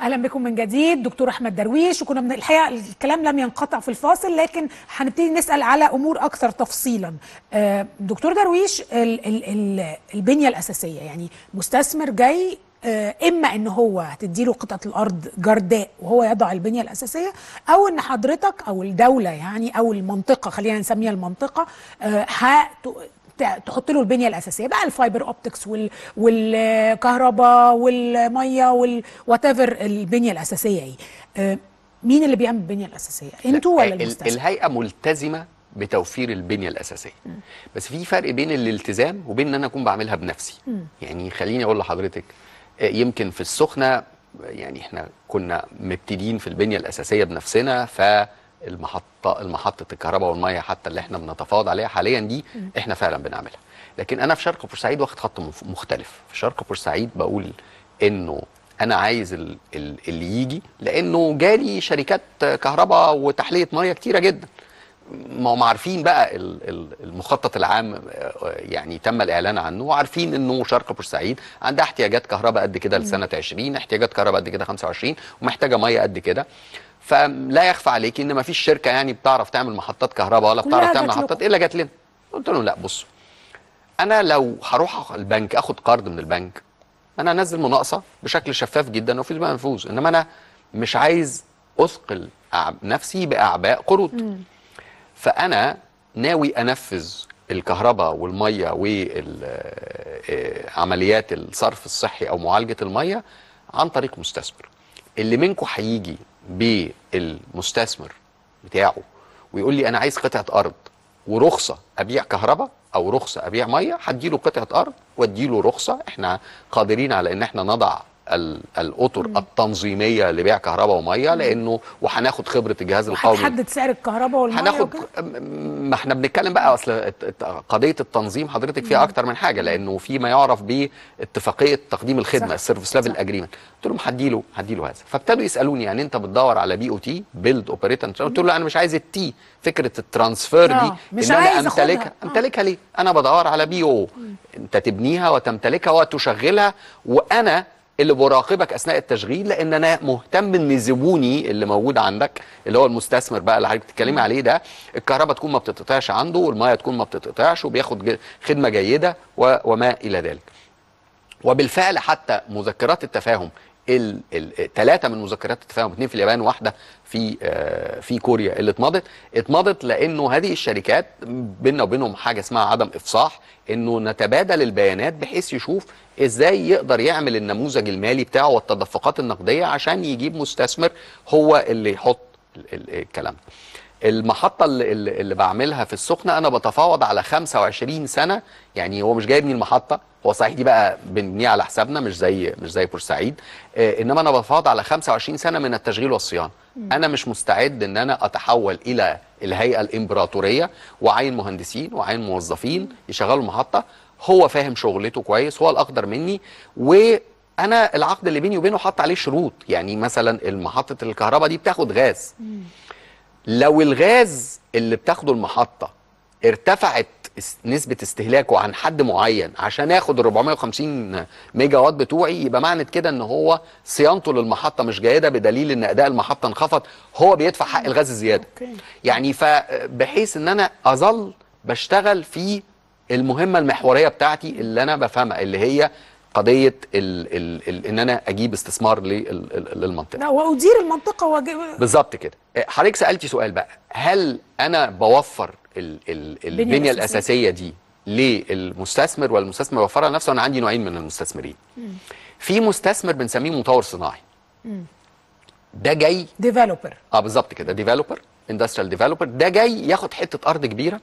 اهلا بكم من جديد دكتور احمد درويش وكنا من الحقيقه الكلام لم ينقطع في الفاصل لكن هنبتدي نسال على امور اكثر تفصيلا آه، دكتور درويش ال ال ال البنيه الاساسيه يعني مستثمر جاي آه، اما ان هو هتديله قطعه الارض جرداء وهو يضع البنيه الاساسيه او ان حضرتك او الدوله يعني او المنطقه خلينا نسميها المنطقه آه، هت- ت- تحط له البنيه الاساسيه بقى الفايبر اوبتكس وال والكهرباء والميه والوات ايفر البنيه الاساسيه ايه آه، مين اللي بيعمل البنيه الاساسيه انتوا ولا ال- المستثمر الهيئه ملتزمه بتوفير البنيه الاساسيه بس في فرق بين الالتزام وبين ان انا اكون بعملها بنفسي يعني خليني اقول لحضرتك آه، يمكن في السخنه يعني احنا كنا مبتدين في البنيه الاساسيه بنفسنا فالمحطه المحطه الكهرباء والميه حتى اللي احنا بنتفاوض عليها حاليا دي احنا فعلا بنعملها لكن انا في شرق بورسعيد واخد خط مف- مختلف في شرق بورسعيد بقول انه انا عايز ال- ال- اللي يجي لانه جالي شركات كهرباء وتحليه ميه كتيره جدا ما هم عارفين بقى ال- ال- المخطط العام آه، يعني تم الاعلان عنه وعارفين انه شرق بورسعيد عندها احتياجات كهرباء قد كده لسنه 20 احتياجات كهرباء قد كده 25 ومحتاجه ميه قد كده فلا يخفى عليك ان ما فيش شركه يعني بتعرف تعمل محطات كهرباء ولا كلها بتعرف تعمل جات محطات لكم. الا جات لنا قلت لهم لا بصوا انا لو هروح البنك اخد قرض من البنك انا انزل مناقصه بشكل شفاف جدا وفي بقى نفوذ انما انا مش عايز اثقل أع- نفسي باعباء قروض فانا ناوي انفذ الكهرباء والميه وعمليات الصرف الصحي او معالجه الميه عن طريق مستثمر اللي منكم هيجي بالمستثمر بتاعه ويقول لي انا عايز قطعه ارض ورخصه ابيع كهرباء او رخصه ابيع ميه هديله قطعه ارض واديله رخصه احنا قادرين على ان احنا نضع ال- الاطر التنظيميه لبيع كهرباء وميه لانه وهناخد خبره الجهاز القومي وهتحدد سعر الكهرباء والميه هناخد وكده؟ ما احنا بنتكلم بقى اصل الت- الت- قضيه التنظيم حضرتك فيها اكتر من حاجه لانه في ما يعرف باتفاقيه تقديم الخدمه صح. السيرفيس ليفل صح. اجريمنت قلت لهم هديله هديله هذا فابتدوا يسالوني يعني انت بتدور على بي او تي بيلد اوبريت قلت له انا مش عايز التي فكره الترانسفير آه، دي مش ان عايز انا أخدها. امتلكها آه. امتلكها ليه انا بدور على بي او انت تبنيها وتمتلكها وتشغلها وانا اللي براقبك اثناء التشغيل لان انا مهتم ان زبوني اللي موجود عندك اللي هو المستثمر بقى اللي حضرتك بتتكلمي عليه ده الكهرباء تكون ما بتتقطعش عنده والميه تكون ما بتتقطعش وبياخد ج- خدمه جيده و- وما الى ذلك وبالفعل حتى مذكرات التفاهم الثلاثه من مذكرات التفاهم اثنين في اليابان وواحده في آه، في كوريا اللي اتمضت اتمضت لانه هذه الشركات بيننا وبينهم حاجه اسمها عدم افصاح انه نتبادل البيانات بحيث يشوف ازاي يقدر يعمل النموذج المالي بتاعه والتدفقات النقديه عشان يجيب مستثمر هو اللي يحط ال- ال- الكلام ده. المحطة اللي, اللي اللي بعملها في السخنة أنا بتفاوض على 25 سنة يعني هو مش جايبني المحطة هو صحيح دي بقى بنبنيها على حسابنا مش زي مش زي بورسعيد آه إنما أنا بتفاوض على 25 سنة من التشغيل والصيانة أنا مش مستعد إن أنا أتحول إلى الهيئة الإمبراطورية وعين مهندسين وعين موظفين يشغلوا المحطة هو فاهم شغلته كويس هو الأقدر مني و انا العقد اللي بيني وبينه حط عليه شروط يعني مثلا المحطه الكهرباء دي بتاخد غاز لو الغاز اللي بتاخده المحطة ارتفعت اس- نسبة استهلاكه عن حد معين عشان ياخد ال 450 ميجا وات بتوعي يبقى معنى كده ان هو صيانته للمحطة مش جيدة بدليل ان اداء المحطة انخفض هو بيدفع حق الغاز الزيادة أوكي. يعني فبحيث ان انا اظل بشتغل في المهمة المحورية بتاعتي اللي انا بفهمها اللي هي قضية ال ال ال ان انا اجيب استثمار لل- ال- للمنطقة لا وادير المنطقه وأجي- بالظبط كده آه، حضرتك سالتي سؤال بقى هل انا بوفر ال ال البنيه الأساسية. الاساسيه دي للمستثمر والمستثمر بيوفرها لنفسه وانا عندي نوعين من المستثمرين في مستثمر بنسميه مطور صناعي ده جاي ديفلوبر اه بالظبط كده ديفلوبر اندستريال ديفلوبر ده جاي ياخد حته ارض كبيره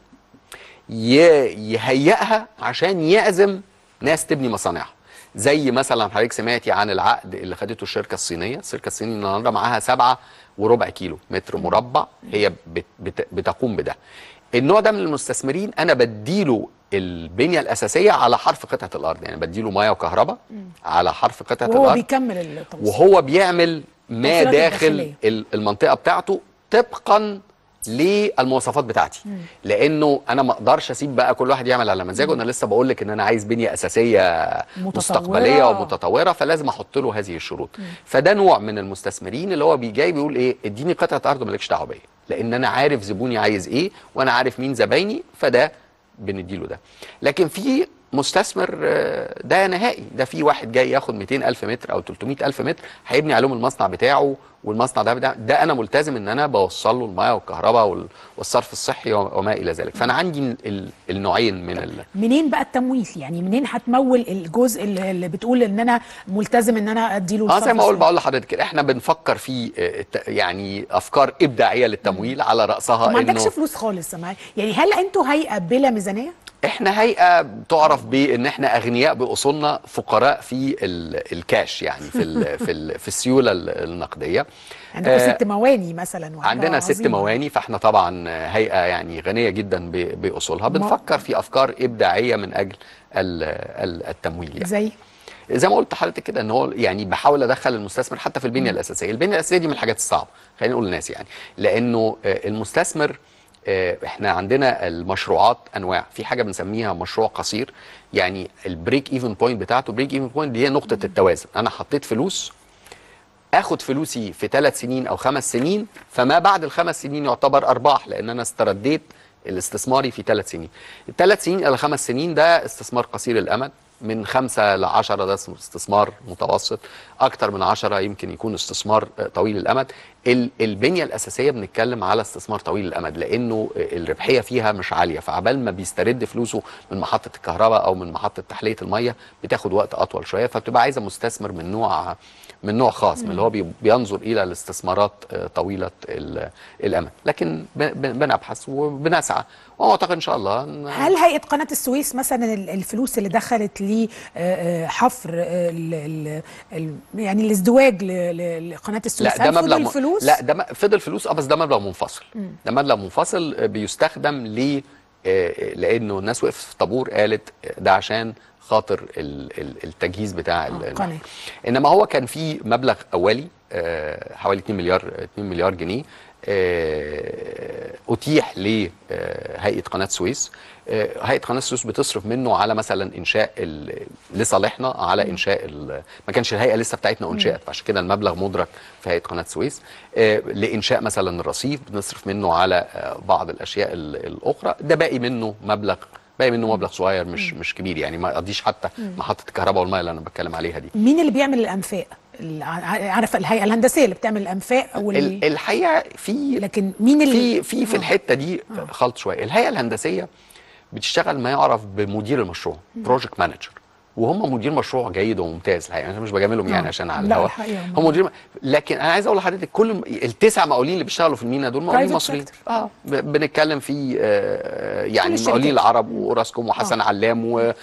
ي- يهيئها عشان يعزم ناس تبني مصانعها زي مثلا حضرتك سمعتي عن العقد اللي خدته الشركه الصينيه الشركه الصينيه النهارده معاها سبعة وربع كيلو متر مربع هي بت بت بتقوم بده النوع ده من المستثمرين انا بديله البنيه الاساسيه على حرف قطعه الارض يعني بديله ميه وكهرباء على حرف قطعه وهو الارض بيكمل التوصيل وهو بيعمل ما التوصيلات داخل الداخلية. ال- المنطقه بتاعته طبقا للمواصفات بتاعتي لانه انا ما اقدرش اسيب بقى كل واحد يعمل على مزاجه انا لسه بقول لك ان انا عايز بنيه اساسيه متطورة. مستقبليه ومتطوره فلازم احط له هذه الشروط فده نوع من المستثمرين اللي هو بيجي بيقول ايه اديني قطعه ارض مالكش دعوه بيا لان انا عارف زبوني عايز ايه وانا عارف مين زبايني فده بنديله ده لكن في مستثمر آه، ده نهائي ده في واحد جاي ياخد 200 ألف متر أو 300 ألف متر هيبني عليهم المصنع بتاعه والمصنع ده ده, ده أنا ملتزم إن أنا بوصل له المياه والكهرباء وال- والصرف الصحي وما إلى ذلك فأنا عندي ال- ال- النوعين من ال... منين بقى التمويل يعني منين هتمول الجزء اللي اللي بتقول ان انا ملتزم ان انا اديله اه زي الصرف ما اقول الصحي؟ بقول لحضرتك كده احنا بنفكر في آه، الت- يعني افكار ابداعيه للتمويل على راسها طب ما عندكش انه فلوس خالص يا معايا يعني هل انتوا هيئه بلا ميزانيه؟ احنا هيئه تعرف بان احنا اغنياء باصولنا فقراء في ال- الكاش يعني في ال في ال في السيوله ال- النقديه عندكم آه، ست مواني مثلا وحاجة عندنا ست عظيمة. مواني فاحنا طبعا هيئه يعني غنيه جدا ب- باصولها بنفكر في افكار ابداعيه من اجل ال- ال- التمويل يعني زي زي ما قلت لحضرتك كده ان هو يعني بحاول ادخل المستثمر حتى في البنيه الاساسيه، البنيه الاساسيه دي من الحاجات الصعبه خلينا نقول للناس يعني لانه آه، المستثمر آه، احنا عندنا المشروعات انواع، في حاجه بنسميها مشروع قصير يعني البريك ايفن بوينت بتاعته بريك ايفن بوينت دي هي نقطه التوازن، انا حطيت فلوس اخد فلوسي في ثلاث سنين او خمس سنين فما بعد الخمس سنين يعتبر ارباح لان انا استرديت الاستثماري في ثلاث سنين الثلاث سنين الى خمس سنين ده استثمار قصير الامد من خمسة لعشرة ده اسمه استثمار متوسط أكتر من عشرة يمكن يكون استثمار آه، طويل الأمد ال- البنية الأساسية بنتكلم على استثمار طويل الأمد لأنه آه، الربحية فيها مش عالية فعبال ما بيسترد فلوسه من محطة الكهرباء أو من محطة تحلية المية بتاخد وقت أطول شوية فبتبقى عايزة مستثمر من نوع من نوع خاص من اللي هو بي- بينظر الى الاستثمارات آه، طويله ال- الامد لكن ب- ب- بنبحث وبنسعى واعتقد ان شاء الله إن هل هيئه قناه السويس مثلا ال- الفلوس اللي دخلت لحفر يعني الازدواج ل- ل- لقناه السويس لا ده هل مبلغ فضل م- فلوس؟ لا ده م- فضل فلوس اه بس ده مبلغ منفصل ده مبلغ منفصل آه، بيستخدم ل آه، لانه الناس وقفت في طابور قالت آه، ده عشان خاطر ال- ال- التجهيز بتاع ال- آه، المحور. قناة. انما هو كان في مبلغ اولي آه، حوالي 2 مليار 2 مليار جنيه آه، اتيح لهيئه قناه السويس آه، هيئه قناه السويس بتصرف منه على مثلا انشاء ال- لصالحنا على انشاء ال- ما كانش الهيئه لسه بتاعتنا انشات فعشان كده المبلغ مدرك في هيئه قناه السويس آه، لانشاء مثلا الرصيف بنصرف منه على آه، بعض الاشياء ال- الاخرى ده باقي منه مبلغ باقي منه مبلغ صغير مش مش كبير يعني ما يقضيش حتى محطه الكهرباء والميه اللي انا بتكلم عليها دي مين اللي بيعمل الانفاق؟ ال- ع- عارف الهيئه الهندسيه اللي بتعمل الانفاق وال... ال- الحقيقه في لكن مين اللي في في في الحته دي خلط شويه الهيئه الهندسيه بتشتغل ما يعرف بمدير المشروع بروجكت مانجر وهم مدير مشروع جيد وممتاز الحقيقه انا مش بجاملهم يعني آه. عشان على لا، الهواء الحقيقة هم- هم مدير لكن انا عايز اقول لحضرتك كل م- التسع مقاولين اللي بيشتغلوا في المينا دول مقاولين Private مصريين sector. اه ب- بنتكلم في آه، يعني الشركات. مقاولين العرب واوراسكوم وحسن علام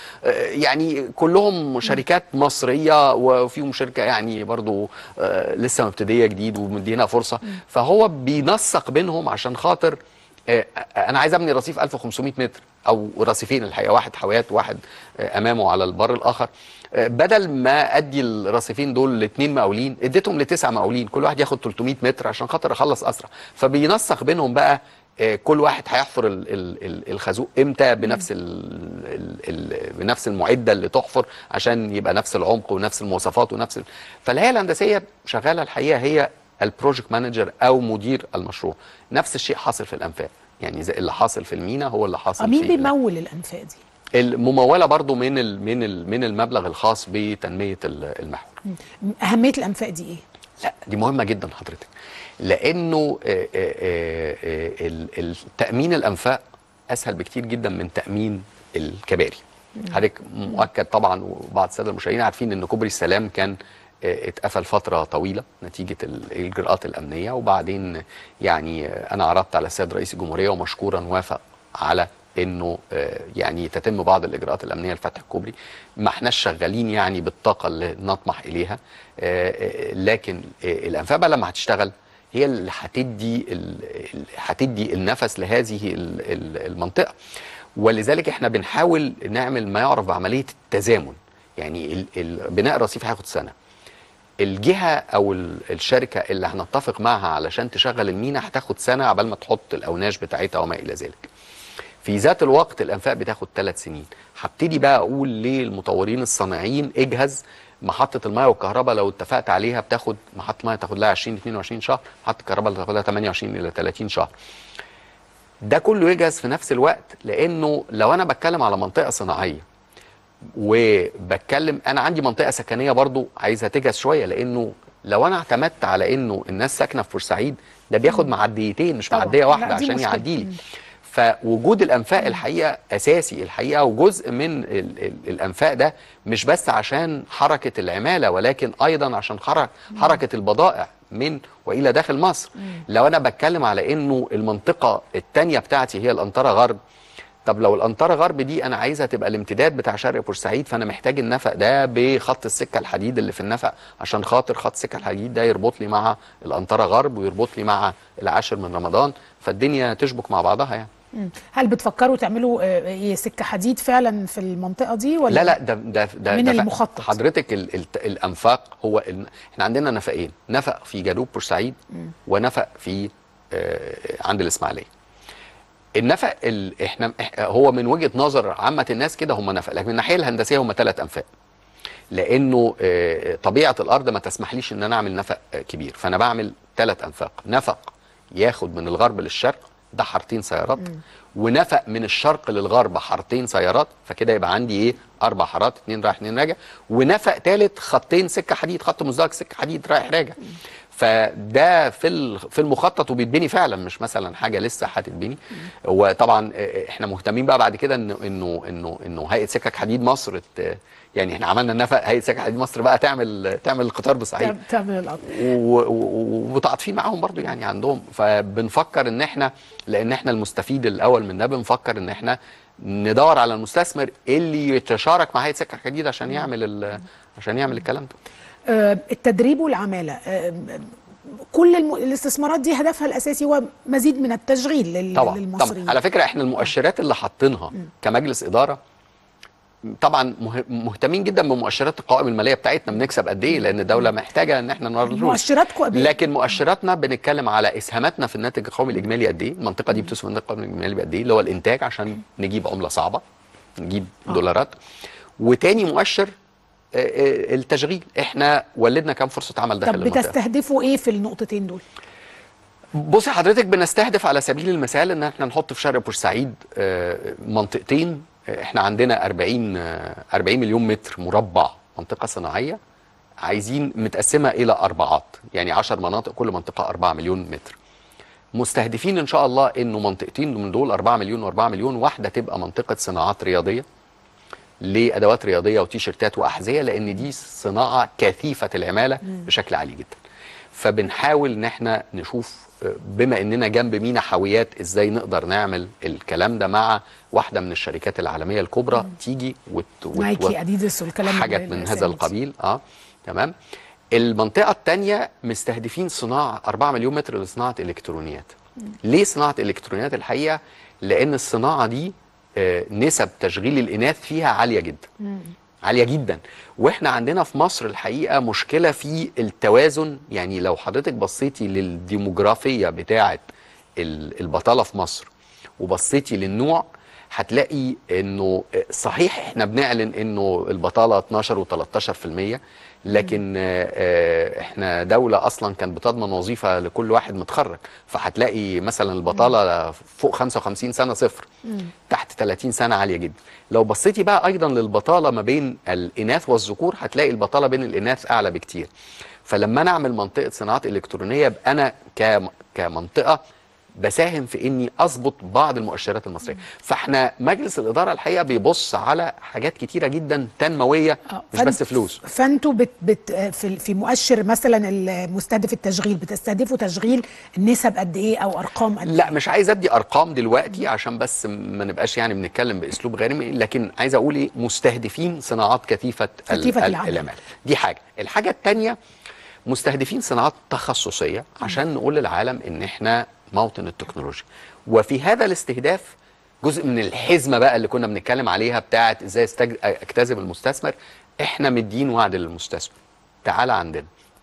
ويعني كلهم شركات مصريه وفيهم شركه يعني برضو آه، لسه مبتديه جديد ومدينا فرصه فهو بينسق بينهم عشان خاطر آه، انا عايز ابني رصيف 1500 متر او رصيفين الحقيقه واحد حاويات وواحد آه، امامه على البر الاخر آه، بدل ما ادي الرصيفين دول لاثنين مقاولين اديتهم لتسع مقاولين كل واحد ياخد 300 متر عشان خاطر اخلص اسرع فبينسق بينهم بقى آه، كل واحد هيحفر ال- ال- ال- الخازوق امتى بنفس ال ال ال بنفس المعده اللي تحفر عشان يبقى نفس العمق ونفس المواصفات ونفس ال... فالهيئه الهندسيه شغاله الحقيقه هي البروجكت مانجر او مدير المشروع نفس الشيء حاصل في الانفاق يعني زي اللي حاصل في المينا هو اللي حاصل آه، مين في بيمول الانفاق دي؟ المموله برضو من ال من ال من المبلغ الخاص بتنميه ال- المحور اهميه الانفاق دي ايه؟ لا دي مهمه جدا حضرتك لانه آه، آه، آه، آه، ال- التامين الانفاق اسهل بكتير جدا من تامين الكباري حضرتك مؤكد طبعا وبعض الساده المشاهدين عارفين ان كوبري السلام كان آه، اتقفل فتره طويله نتيجه ال- الاجراءات الامنيه وبعدين يعني آه، انا عرضت على السيد رئيس الجمهوريه ومشكورا وافق على انه آه، يعني تتم بعض الاجراءات الامنيه لفتح الكوبري ما احناش شغالين يعني بالطاقه اللي نطمح اليها آه، آه، لكن آه، الانفاق بقى لما هتشتغل هي اللي هتدي ال- ال- هتدي النفس لهذه ال- ال- المنطقه ولذلك احنا بنحاول نعمل ما يعرف بعمليه التزامن يعني ال- ال- بناء الرصيف هياخد سنه الجهه او ال- الشركه اللي هنتفق معها علشان تشغل المينا هتاخد سنه عبال ما تحط الاوناش بتاعتها وما الى ذلك في ذات الوقت الانفاق بتاخد ثلاث سنين هبتدي بقى اقول للمطورين الصناعيين اجهز محطه الماء والكهرباء لو اتفقت عليها بتاخد محطه الماء تاخد لها 20 22 شهر محطه الكهرباء تاخد لها 28 الى 30 شهر ده كله يجهز في نفس الوقت لانه لو انا بتكلم على منطقه صناعيه وبتكلم انا عندي منطقه سكنيه برضو عايزها تجهز شويه لانه لو انا اعتمدت على انه الناس ساكنه في بورسعيد ده بياخد معديتين مش طبعاً. معديه لا، واحده دي عشان مشكلة. يعدي لي مم. فوجود الانفاق الحقيقه اساسي الحقيقه وجزء من ال ال الانفاق ده مش بس عشان حركه العماله ولكن ايضا عشان حرك حركه البضائع من والى داخل مصر لو انا بتكلم على انه المنطقه الثانيه بتاعتي هي الانطره غرب طب لو الانطره غرب دي انا عايزها تبقى الامتداد بتاع شرق بورسعيد فانا محتاج النفق ده بخط السكه الحديد اللي في النفق عشان خاطر خط السكه الحديد ده يربط لي مع الانطره غرب ويربط لي مع العاشر من رمضان فالدنيا تشبك مع بعضها يعني مم. هل بتفكروا تعملوا آه، إيه، سكه حديد فعلا في المنطقه دي ولا لا لا ده ده ده من ده ف- المخطط. حضرتك ال ال الانفاق هو ال احنا عندنا نفقين نفق في جنوب بورسعيد ونفق في آه عند الاسماعيليه النفق ال احنا إح- هو من وجهه نظر عامه الناس كده هم نفق لكن من الناحيه الهندسيه هم ثلاث انفاق لانه آه، طبيعه الارض ما تسمحليش ان انا اعمل نفق آه، كبير فانا بعمل ثلاث انفاق نفق ياخد من الغرب للشرق ده حارتين سيارات ونفق من الشرق للغرب حارتين سيارات فكده يبقى عندي ايه اربع حارات اتنين رايح اتنين راجع ونفق ثالث خطين سكه حديد خط مزدوج سكه حديد رايح راجع فده في ال- في المخطط وبيتبني فعلا مش مثلا حاجه لسه هتتبني وطبعا آه، احنا مهتمين بقى بعد كده انه انه انه انه هيئه سكك حديد مصر ت- يعني احنا عملنا النفق هيئه سكك حديد مصر بقى تعمل تعمل القطار بصحيح تعم- تعمل القطر و- و- ومتعاطفين معاهم برضو يعني عندهم فبنفكر ان احنا لان احنا المستفيد الاول من ده بنفكر ان احنا ندور على المستثمر اللي يتشارك مع هيئه سكك حديد عشان يعمل ال- عشان يعمل الكلام ده آه، التدريب والعماله آه، كل الم... الاستثمارات دي هدفها الاساسي هو مزيد من التشغيل لل... طبعا للمصريين طبعا على فكره احنا المؤشرات اللي حاطينها كمجلس اداره طبعا مه- مهتمين جدا بمؤشرات القوائم الماليه بتاعتنا بنكسب قد ايه لان الدوله محتاجه ان احنا نورد مؤشراتكم قد إيه؟ لكن مؤشراتنا بنتكلم على اسهاماتنا في الناتج القومي الاجمالي قد ايه المنطقه دي بتسهم الناتج القومي الاجمالي قد ايه اللي هو الانتاج عشان نجيب عمله صعبه نجيب دولارات وتاني مؤشر آه، آه، التشغيل احنا ولدنا كام فرصه عمل داخل طب المنطقه بتستهدفوا ايه في النقطتين دول بصي حضرتك بنستهدف على سبيل المثال ان احنا نحط في شرق بورسعيد آه، منطقتين آه، احنا عندنا 40 آه، 40 مليون متر مربع منطقه صناعيه عايزين متقسمه الى اربعات يعني 10 مناطق كل منطقه 4 مليون متر مستهدفين ان شاء الله انه منطقتين من دول 4 مليون و4 مليون واحده تبقى منطقه صناعات رياضيه لادوات رياضيه وتيشرتات واحذيه لان دي صناعه كثيفه العماله بشكل عالي جدا فبنحاول ان احنا نشوف آه، بما اننا جنب مينا حاويات ازاي نقدر نعمل الكلام ده مع واحده من الشركات العالميه الكبرى تيجي وت... وت... نايكي اديداس والكلام حاجات ال- من الأسامي هذا دي. القبيل اه تمام المنطقه الثانيه مستهدفين صناعه 4 مليون متر لصناعه الكترونيات ليه صناعه الكترونيات الحقيقه لان الصناعه دي آه، نسب تشغيل الاناث فيها عاليه جدا عاليه جدا واحنا عندنا في مصر الحقيقه مشكله في التوازن يعني لو حضرتك بصيتي للديموغرافيه بتاعه ال- البطاله في مصر وبصيتي للنوع هتلاقي انه صحيح احنا بنعلن انه البطاله 12 و13% لكن آه، آه، احنا دوله اصلا كانت بتضمن وظيفه لكل واحد متخرج فهتلاقي مثلا البطاله فوق 55 سنه صفر تحت 30 سنه عاليه جدا لو بصيتي بقى ايضا للبطاله ما بين الاناث والذكور هتلاقي البطاله بين الاناث اعلى بكتير فلما انا اعمل منطقه صناعات الكترونيه يبقى انا كم- كمنطقه بساهم في اني اظبط بعض المؤشرات المصريه فاحنا مجلس الاداره الحقيقه بيبص على حاجات كتيره جدا تنمويه آه، مش فانت- بس فلوس فانتوا بت بت في في مؤشر مثلا المستهدف التشغيل بتستهدفوا تشغيل النسب قد ايه او ارقام قد لا مش عايز ادي ارقام دلوقتي عشان بس ما نبقاش يعني بنتكلم باسلوب غير لكن عايز اقول ايه مستهدفين صناعات كثيفه ال- كثيفة ال- العمل. العماله دي حاجه الحاجه الثانيه مستهدفين صناعات تخصصيه عشان نقول للعالم ان احنا موطن التكنولوجيا وفي هذا الاستهداف جزء من الحزمه بقى اللي كنا بنتكلم عليها بتاعه ازاي استج... اجتذب المستثمر احنا مدين وعد للمستثمر تعالى عندنا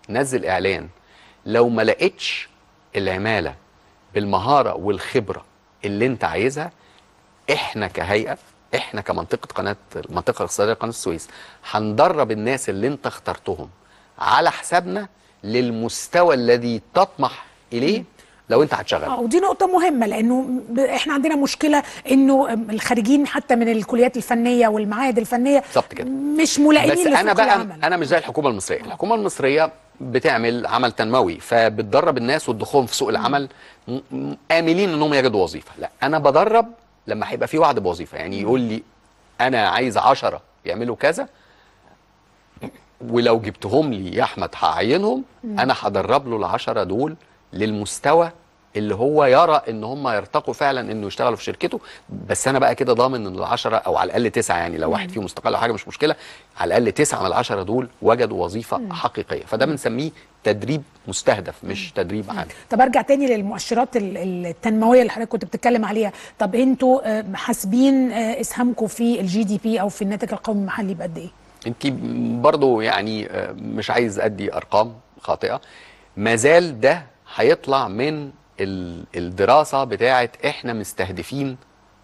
نزل اعلان لو ما لقيتش العماله بالمهاره والخبره اللي انت عايزها احنا كهيئه احنا كمنطقه قناه المنطقه الاقتصاديه قناه السويس هندرب الناس اللي انت اخترتهم على حسابنا للمستوى الذي تطمح اليه لو انت هتشغل اه ودي نقطة مهمة لأنه ب- احنا عندنا مشكلة إنه الخارجين حتى من الكليات الفنية والمعاهد الفنية بالظبط كده. مش ملائمين بس لسوق انا بقى العمل. انا مش زي الحكومه المصريه الحكومه المصريه بتعمل عمل تنموي فبتدرب الناس وتضخهم في سوق العمل م- م- املين انهم يجدوا وظيفه لا انا بدرب لما هيبقى في وعد بوظيفه يعني يقول لي انا عايز عشرة يعملوا كذا ولو جبتهم لي يا احمد هعينهم انا هدرب له العشرة دول للمستوى اللي هو يرى ان هم يرتقوا فعلا انه يشتغلوا في شركته بس انا بقى كده ضامن ان العشرة او على الاقل تسعه يعني لو واحد فيهم مستقل او حاجه مش مشكله على الاقل تسعه من العشرة دول وجدوا وظيفه حقيقيه فده بنسميه تدريب مستهدف مش تدريب عام طب ارجع تاني للمؤشرات ال- التنمويه اللي حضرتك كنت بتتكلم عليها طب انتوا آه، حاسبين آه، اسهامكم في الجي دي بي او في الناتج القومي المحلي بقد ايه انت برضو يعني آه، مش عايز ادي ارقام خاطئه ما زال ده هيطلع من ال- الدراسه بتاعه احنا مستهدفين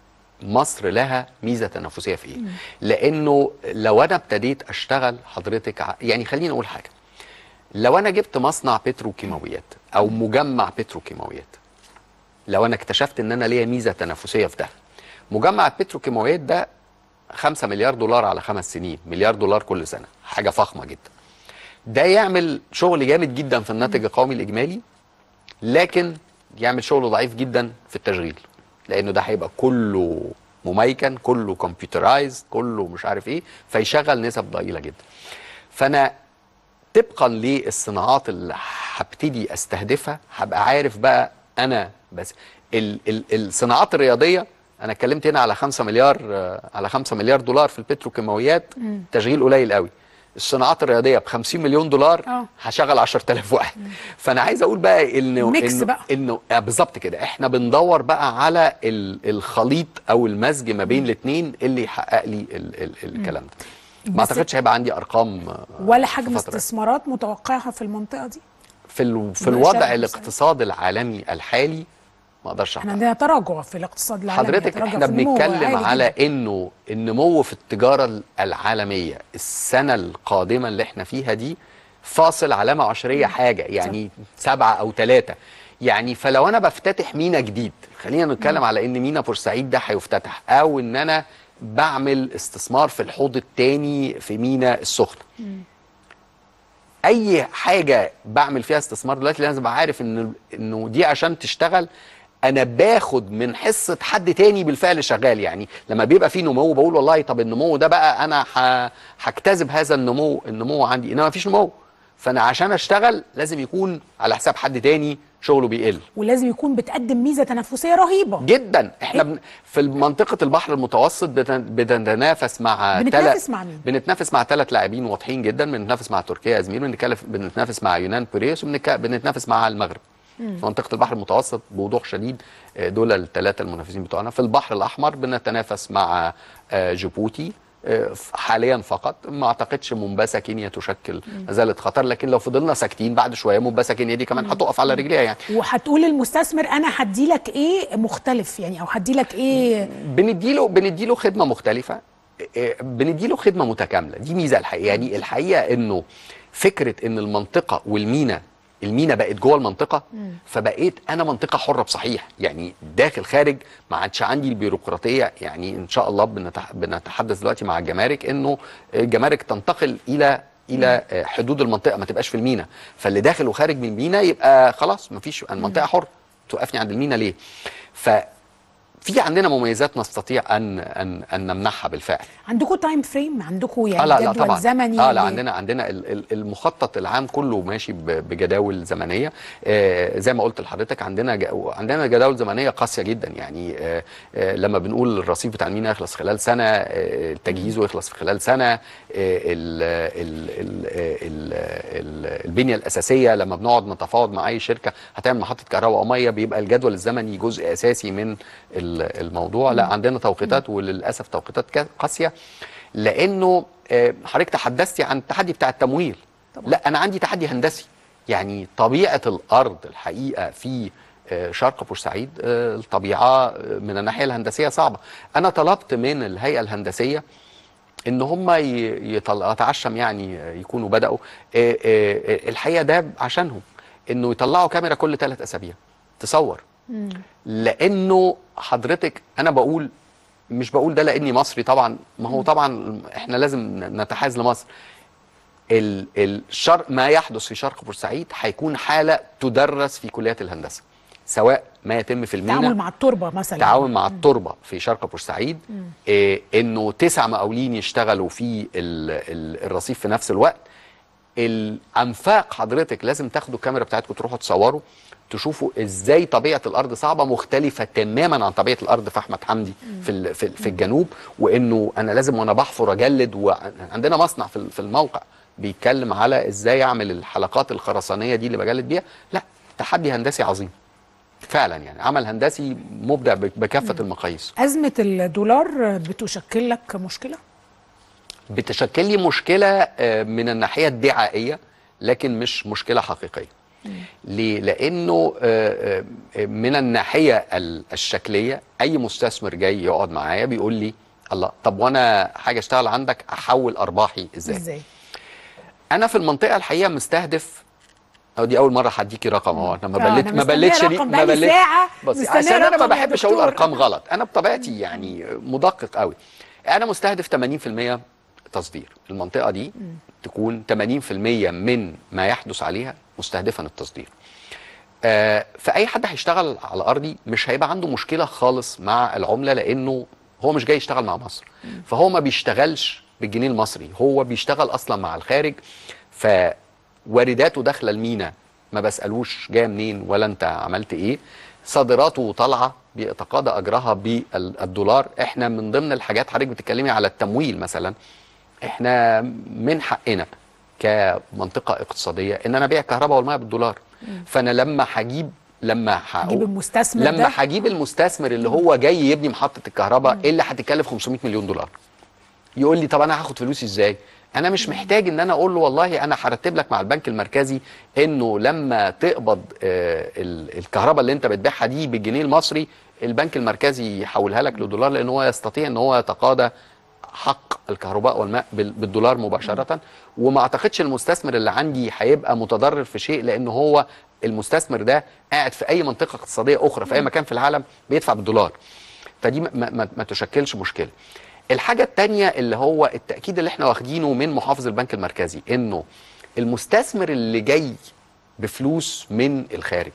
مصر لها ميزه تنافسيه في ايه لانه لو انا ابتديت اشتغل حضرتك ع- يعني خليني اقول حاجه لو انا جبت مصنع بتروكيماويات او مجمع بتروكيماويات لو انا اكتشفت ان انا ليا ميزه تنافسيه في ده مجمع البتروكيماويات ده 5 مليار دولار على خمس سنين مليار دولار كل سنه حاجه فخمه جدا ده يعمل شغل جامد جدا في الناتج القومي الاجمالي لكن يعمل شغل ضعيف جدا في التشغيل لانه ده هيبقى كله مميكن كله كمبيوترايز كله مش عارف ايه فيشغل نسب ضئيله جدا فانا طبقا للصناعات اللي هبتدي استهدفها هبقى عارف بقى انا بس ال ال الصناعات الرياضيه انا اتكلمت هنا على 5 مليار آه، على 5 مليار دولار في البتروكيماويات تشغيل قليل قوي الصناعات الرياضيه ب 50 مليون دولار آه. هشغل 10000 واحد فانا عايز اقول بقى انه ميكس انه بقى. انه آه، بالظبط كده احنا بندور بقى على ال الخليط او المزج ما بين الاثنين اللي يحقق لي ال ال الكلام ده ما بس- اعتقدش هيبقى عندي ارقام آه، ولا حجم في فترة. استثمارات متوقعها في المنطقه دي في ال... في بقى الوضع شرح الاقتصادي العالمي الحالي ما اقدرش احنا احكم عندنا تراجع في الاقتصاد العالمي حضرتك تراجع احنا في النمو بنتكلم عالي على جداً. انه النمو في التجاره العالميه السنه القادمه اللي احنا فيها دي فاصل علامه عشريه حاجه يعني سبعه او ثلاثه يعني فلو انا بفتتح مينا جديد خلينا نتكلم على ان مينا بورسعيد ده هيفتتح او ان انا بعمل استثمار في الحوض الثاني في مينا السخنه اي حاجه بعمل فيها استثمار دلوقتي لازم ابقى عارف ان انه دي عشان تشتغل انا باخد من حصه حد تاني بالفعل شغال يعني لما بيبقى في نمو بقول والله طب النمو ده بقى انا ه- هجتذب هذا النمو النمو عندي انما مفيش نمو فانا عشان اشتغل لازم يكون على حساب حد تاني شغله بيقل ولازم يكون بتقدم ميزه تنافسيه رهيبه جدا احنا بن في منطقه البحر المتوسط بتن- بنتنافس مع بنتنافس تلات- مع مين؟ بنتنافس مع ثلاث لاعبين واضحين جدا بنتنافس مع تركيا يا زميل بنتكلف- بنتنافس مع يونان بوريوس وبنتنافس مع المغرب في منطقه البحر المتوسط بوضوح شديد آه، دول الثلاثه المنافسين بتوعنا في البحر الاحمر بنتنافس مع آه، جيبوتي آه، ف- حاليا فقط ما اعتقدش مومباسا كينيا تشكل مازالة خطر لكن لو فضلنا ساكتين بعد شويه مومباسا كينيا دي كمان هتقف على رجليها يعني وهتقول للمستثمر انا هدي لك ايه مختلف يعني او هدي لك ايه بنديله بنديله خدمه مختلفه إيه، بنديله خدمه متكامله دي ميزه الحقيقه يعني الحقيقه انه فكره ان المنطقه والمينا المينا بقت جوه المنطقه فبقيت انا منطقه حره بصحيح يعني داخل خارج ما عادش عندي البيروقراطيه يعني ان شاء الله بنتح- بنتحدث دلوقتي مع الجمارك انه الجمارك تنتقل الى الى آه، حدود المنطقه ما تبقاش في المينا فاللي داخل وخارج من المينا يبقى خلاص ما فيش المنطقه حره توقفني عند المينا ليه ف في عندنا مميزات نستطيع ان ان ان نمنحها بالفعل عندكم تايم فريم عندكم يعني اه لا لا جدول طبعا زمني اه لا ل- عندنا عندنا ال- ال- المخطط العام كله ماشي ب- بجداول زمنيه آه زي ما قلت لحضرتك عندنا ج- عندنا جداول زمنيه قاسيه جدا يعني آه آه لما بنقول الرصيف بتاع المينا يخلص خلال سنه آه تجهيزه يخلص في خلال سنه آه ال ال ال ال ال البنيه الاساسيه لما بنقعد نتفاوض مع اي شركه هتعمل محطه كهرباء او ميه بيبقى الجدول الزمني جزء اساسي من ال- الموضوع لا عندنا توقيتات وللاسف توقيتات كا- قاسيه لانه آه، حضرتك تحدثتي عن التحدي بتاع التمويل طبعا. لا انا عندي تحدي هندسي يعني طبيعه الارض الحقيقه في آه، شرق بورسعيد آه، الطبيعه آه، من الناحيه الهندسيه صعبه انا طلبت من الهيئه الهندسيه ان هم ي- يطل- اتعشم يعني يكونوا بداوا آه، آه، الحقيقه ده عشانهم انه يطلعوا كاميرا كل ثلاث اسابيع تصور لانه حضرتك انا بقول مش بقول ده لاني مصري طبعا ما هو طبعا احنا لازم نتحاز لمصر ال- الشر ما يحدث في شرق بورسعيد هيكون حاله تدرس في كليات الهندسه سواء ما يتم في المينا التعامل مع التربه مثلا التعاون مع التربه في شرق بورسعيد إيه انه تسع مقاولين يشتغلوا في ال ال الرصيف في نفس الوقت الانفاق حضرتك لازم تاخدوا الكاميرا بتاعتكم تروحوا تصوروا تشوفوا ازاي طبيعه الارض صعبه مختلفه تماما عن طبيعه الارض في احمد حمدي في ال- في, في الجنوب وانه انا لازم وانا بحفر اجلد وعندنا مصنع في ال- في الموقع بيتكلم على ازاي اعمل الحلقات الخرسانيه دي اللي بجلد بيها لا تحدي هندسي عظيم فعلا يعني عمل هندسي مبدع بك- بكافه المقاييس ازمه الدولار بتشكل لك مشكله بتشكل لي مشكله آه، من الناحيه الدعائيه لكن مش مشكله حقيقيه ليه لانه آه، آه، من الناحيه ال- الشكليه اي مستثمر جاي يقعد معايا بيقول لي الله طب وانا حاجه اشتغل عندك احول ارباحي ازاي ازاي انا في المنطقه الحقيقه مستهدف أو دي اول مره هديكي رقم اهو انا ما آه، بلت أنا ما مستنية بلتش رقم ما بقالي بلت ساعة بص مستنية عشان انا ما رقم يا بحبش اقول دكتور. ارقام غلط انا بطبيعتي يعني مدقق قوي انا مستهدف 80% تصدير المنطقه دي تكون 80% من ما يحدث عليها مستهدفا التصدير آه، فاي حد هيشتغل على ارضي مش هيبقى عنده مشكله خالص مع العمله لانه هو مش جاي يشتغل مع مصر فهو ما بيشتغلش بالجنيه المصري هو بيشتغل اصلا مع الخارج فوارداته داخله المينا ما بسالوش جايه منين ولا انت عملت ايه صادراته طالعه بيتقاضى اجرها بالدولار احنا من ضمن الحاجات حضرتك بتتكلمي على التمويل مثلا احنا من حقنا كمنطقه اقتصاديه ان انا ابيع الكهرباء والميه بالدولار فانا لما هجيب لما هقول- هجيب المستثمر لما ده. هجيب المستثمر اللي هو جاي يبني محطه الكهرباء ايه اللي هتكلف 500 مليون دولار يقول لي طب انا هاخد فلوسي ازاي انا مش محتاج ان انا اقول له والله انا هرتب لك مع البنك المركزي انه لما تقبض آه ال- الكهرباء اللي انت بتبيعها دي بالجنيه المصري البنك المركزي يحولها لك لدولار لان هو يستطيع ان هو يتقاضى حق الكهرباء والماء بال- بالدولار مباشره وما اعتقدش المستثمر اللي عندي هيبقى متضرر في شيء لان هو المستثمر ده قاعد في اي منطقه اقتصاديه اخرى في اي مكان في العالم بيدفع بالدولار فدي ما, ما, ما تشكلش مشكله الحاجه الثانيه اللي هو التاكيد اللي احنا واخدينه من محافظ البنك المركزي انه المستثمر اللي جاي بفلوس من الخارج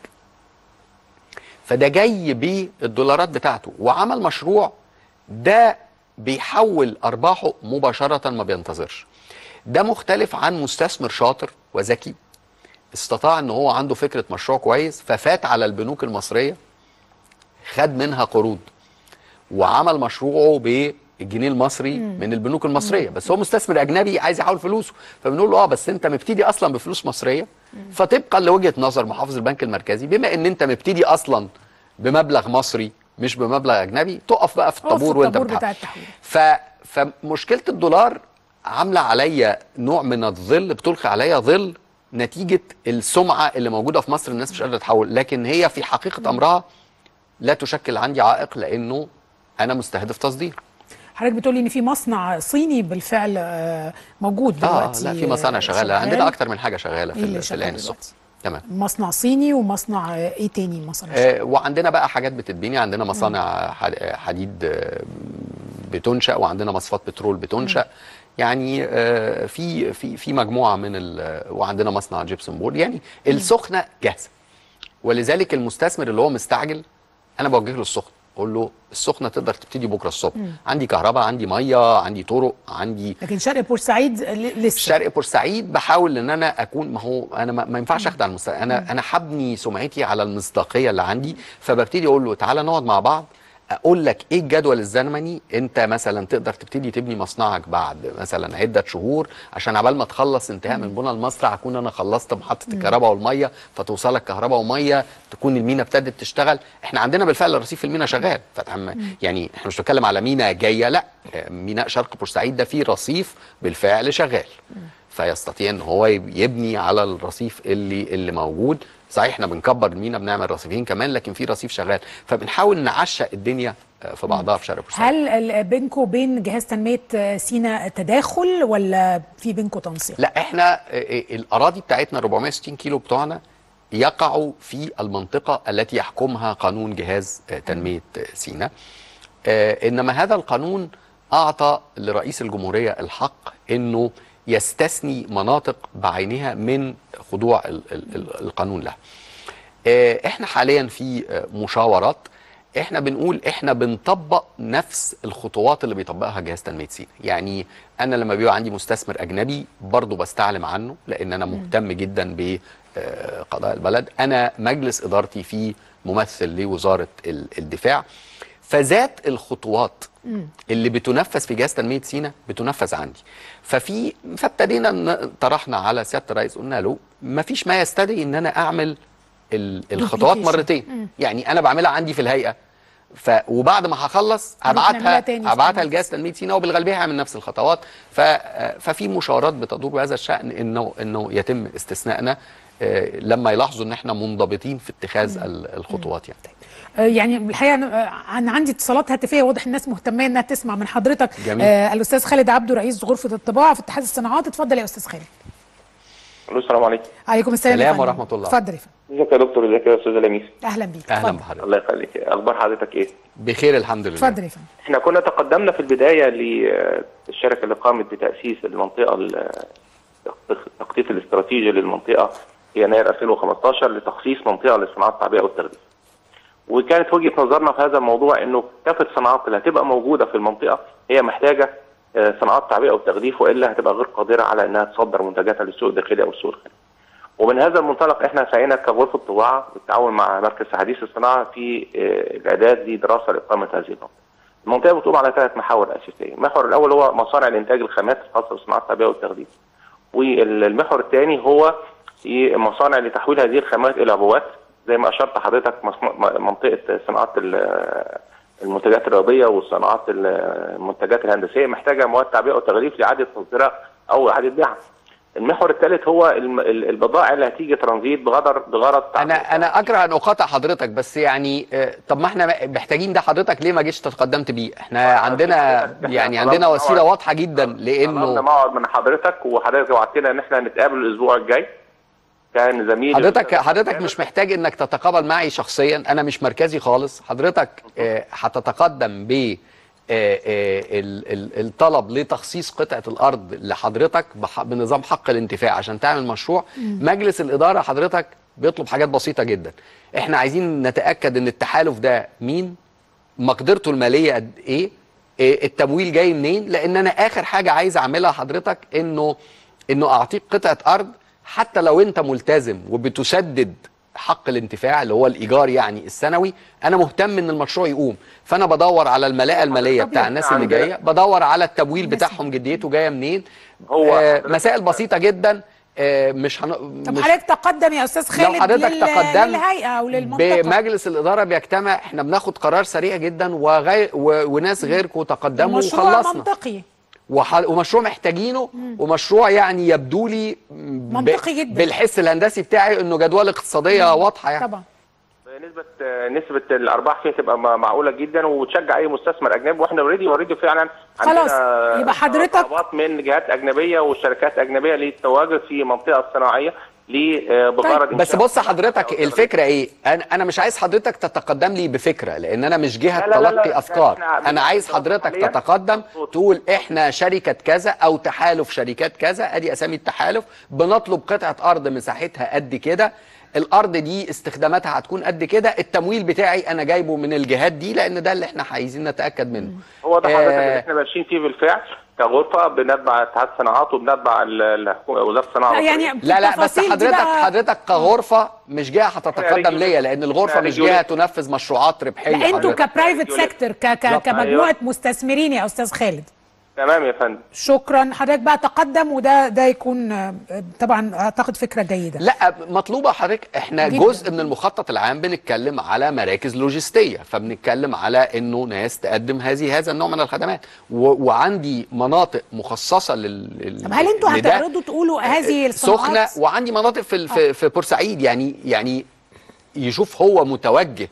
فده جاي بالدولارات بتاعته وعمل مشروع ده بيحول ارباحه مباشره ما بينتظرش ده مختلف عن مستثمر شاطر وذكي استطاع ان هو عنده فكره مشروع كويس ففات على البنوك المصريه خد منها قروض وعمل مشروعه بالجنيه المصري من البنوك المصريه بس هو مستثمر اجنبي عايز يحول فلوسه فبنقول له اه بس انت مبتدي اصلا بفلوس مصريه فطبقا لوجهه نظر محافظ البنك المركزي بما ان انت مبتدي اصلا بمبلغ مصري مش بمبلغ اجنبي تقف بقى في أقف في الطابور وانت الطابور بتحول. بتاع التحويل. ف فمشكله الدولار عامله عليا نوع من الظل بتلقي عليا ظل نتيجه السمعه اللي موجوده في مصر الناس مش قادره تحول لكن هي في حقيقه امرها لا تشكل عندي عائق لانه انا مستهدف تصدير حضرتك بتقولي ان في مصنع صيني بالفعل آه، موجود اه دلوقتي لا في مصانع آه، شغاله شغال. عندنا اكتر من حاجه شغاله إيه في اللي ال- في شغال العين السخنه دلوقتي؟ تمام مصنع صيني ومصنع آه، ايه تاني مصنع آه وعندنا بقى حاجات بتتبني عندنا مصانع ح- حديد آه، بتنشا وعندنا مصفات بترول بتنشا يعني آه في في في مجموعه من ال- وعندنا مصنع جيبسون بورد يعني السخنه جاهزه ولذلك المستثمر اللي هو مستعجل انا بوجه له السخنه اقول له السخنه تقدر تبتدي بكره الصبح عندي كهرباء عندي ميه عندي طرق عندي لكن شرق بورسعيد ل- لسه شرق بورسعيد بحاول ان انا اكون ما هو انا ما, ما ينفعش اخدع المست... انا انا حبني سمعتي على المصداقيه اللي عندي فببتدي اقول له تعالى نقعد مع بعض اقول لك ايه الجدول الزمني انت مثلا تقدر تبتدي تبني مصنعك بعد مثلا عده شهور عشان عبال ما تخلص انتهاء من بنى المصنع اكون انا خلصت محطه الكهرباء والميه فتوصلك كهرباء وميه تكون المينا ابتدت تشتغل احنا عندنا بالفعل رصيف المينا شغال فتعم يعني احنا مش بنتكلم على مينا جايه لا ميناء شرق بورسعيد ده فيه رصيف بالفعل شغال فيستطيع ان هو يب- يبني على الرصيف اللي اللي موجود صحيح احنا بنكبر المينا بنعمل رصيفين كمان لكن في رصيف شغال فبنحاول نعشق الدنيا آه، في بعضها في شرق بورسعيد هل ال- بينكم وبين جهاز تنميه آه، سينا تداخل ولا في بينكم تنسيق؟ لا احنا آه، آه، الاراضي بتاعتنا 460 كيلو بتوعنا يقعوا في المنطقه التي يحكمها قانون جهاز آه، تنميه آه، سيناء آه، انما هذا القانون اعطى لرئيس الجمهوريه الحق انه يستثني مناطق بعينها من خضوع ال- ال- ال- القانون لها آه، احنا حاليا في آه، مشاورات احنا بنقول احنا بنطبق نفس الخطوات اللي بيطبقها جهاز تنميه سيناء يعني انا لما بيبقى عندي مستثمر اجنبي برضو بستعلم عنه لان انا مهتم جدا بقضاء البلد انا مجلس ادارتي فيه ممثل لوزاره ال- الدفاع فذات الخطوات اللي بتنفذ في جهاز تنميه سيناء بتنفذ عندي ففي فابتدينا ن- طرحنا على سياده الرئيس قلنا له ما فيش ما يستدعي ان انا اعمل ال- الخطوات Duplication. مرتين يعني انا بعملها عندي في الهيئه ف وبعد ما هخلص نعملها هبعتها تاني في هبعتها النفس. لجهاز تنميه سيناء وبالغالبيه هيعمل نفس الخطوات ف ففي مشاورات بتدور بهذا الشان انه انه يتم استثنائنا آه، لما يلاحظوا ان احنا منضبطين في اتخاذ ال- الخطوات يعني آه، يعني الحقيقه أنا آه، انا عندي اتصالات هاتفيه واضح الناس مهتمه انها تسمع من حضرتك جميل. آه الاستاذ خالد عبده رئيس غرفه الطباعه في اتحاد الصناعات اتفضل يا استاذ خالد الو السلام عليكم عليكم السلام يا سلام فندم. ورحمة الله. اتفضل يا فندم ازيك يا دكتور ازيك يا استاذ لميس اهلا بيك اهلا اتفضل. بحضرتك الله يخليك اخبار حضرتك ايه بخير الحمد لله اتفضل يا فندم احنا كنا تقدمنا في البدايه للشركه اللي قامت بتاسيس المنطقه ال- التخطيط الاستراتيجي للمنطقه في يناير 2015 لتخصيص منطقه للصناعات التعبئه والتغليف وكانت وجهه نظرنا في هذا الموضوع انه كافه الصناعات اللي هتبقى موجوده في المنطقه هي محتاجه آه، صناعات تعبئه وتغليف والا هتبقى غير قادره على انها تصدر منتجاتها للسوق الداخلي او السوق الخارجي. ومن هذا المنطلق احنا سعينا كغرفه طباعه بالتعاون مع مركز حديث الصناعه في آه، الاعداد لدراسه لاقامه هذه المنطقه. المنطقه بتقوم على ثلاث محاور اساسيه، المحور الاول هو مصانع الانتاج الخامات الخاصه بصناعه التعبئه والتغليف. والمحور الثاني هو في مصانع لتحويل هذه الخامات الى عبوات زي ما اشرت حضرتك مصن- منطقه صناعه ال- المنتجات الرياضيه والصناعات ال- المنتجات الهندسيه محتاجه مواد تعبئه وتغليف لاعاده تصديرها او اعاده بيعها. المحور الثالث هو الم- ال- البضائع اللي هتيجي ترانزيت بغرض بغرض انا انا اكره ان اقاطع حضرتك بس يعني آه، طب ما احنا محتاجين ده حضرتك ليه ما جيش تقدمت بيه احنا عندنا حضرتك- يعني إحنا عندنا طلبنا وسيله موعد. واضحه جدا طلبنا لانه موعد من حضرتك وحضرتك وعدتنا ان احنا نتقابل الاسبوع الجاي كان زميلي حضرتك حضرتك مش محتاج انك تتقابل معي شخصيا انا مش مركزي خالص حضرتك آه، هتتقدم ب آه، آه، ال- ال- الطلب لتخصيص قطعه الارض لحضرتك بح- بنظام حق الانتفاع عشان تعمل مشروع مجلس الاداره حضرتك بيطلب حاجات بسيطه جدا احنا عايزين نتاكد ان التحالف ده مين مقدرته الماليه قد ايه إيه التمويل جاي منين لان انا اخر حاجه عايز اعملها حضرتك انه انه اعطيك قطعه ارض حتى لو انت ملتزم وبتسدد حق الانتفاع اللي هو الايجار يعني السنوي انا مهتم ان المشروع يقوم فانا بدور على الملاءه الماليه طبيعي. بتاع الناس اللي عندنا- جايه بدور على التمويل الناس بتاعهم جديته جايه منين هو آه حضرتك- مسائل بسيطه جدا آه مش هن... طب مش حضرتك تقدم يا استاذ خالد حضرتك لل... تقدمت للهيئه او للمنطقه بمجلس الاداره بيجتمع احنا بناخد قرار سريع جدا وغير و... وناس غيركم تقدموا المشروع وخلصنا منطقي وح... ومشروع محتاجينه ومشروع يعني يبدو لي ب... منطقي جدا. بالحس الهندسي بتاعي انه جدول اقتصاديه واضحه يعني طبعا نسبة نسبة الأرباح فيها تبقى م- معقولة جدا وتشجع أي مستثمر أجنبي وإحنا اوريدي اوريدي فعلا خلاص، عندنا يبقى حضرتك- طلبات من جهات أجنبية وشركات أجنبية للتواجد في المنطقة الصناعية ل- بغرض بس إنشاء بص حضرتك الفكره ايه انا انا مش عايز حضرتك تتقدم لي بفكره لان انا مش جهه لا لا لا لا، تلقي افكار إحنا انا عايز بنتكلم حضرتك حالياً. تتقدم مظبوط. تقول احنا شركه كذا او تحالف شركات كذا ادي اسامي التحالف بنطلب قطعه ارض مساحتها قد كده الارض دي استخداماتها هتكون قد كده التمويل بتاعي انا جايبه من الجهات دي لان ده اللي احنا عايزين نتاكد منه هو ده حضرتك اللي آه، احنا ماشيين فيه بالفعل كغرفة بنتبع اتحاد الصناعات وبنتبع ال- الحكومة وزارة الصناعة لا والتجارة. يعني لا لا بس التفاصيل دي حضرتك بقى- حضرتك كغرفه مش جهه هتتقدم ريجوليت- ليا لان الغرفه مش ريجوليت. جهه تنفذ مشروعات ربحيه لا انتوا حضرتك. كبرايفت يقول لك- سيكتور ك ك بالظبط، كمجموعه أيوة. مستثمرين يا استاذ خالد تمام يا فندم شكرا حضرتك بقى تقدم وده ده يكون آه، طبعا اعتقد فكره جيده لا مطلوبه حضرتك احنا جداً. جزء من المخطط العام بنتكلم على مراكز لوجستيه فبنتكلم على انه ناس تقدم هذه هذا النوع من الخدمات و... وعندي مناطق مخصصه لل, لل... طب هل انتوا لده. هتعرضوا تقولوا هذه الصناعات سخنه وعندي مناطق في ال- في, في بورسعيد يعني يعني يشوف هو متوجه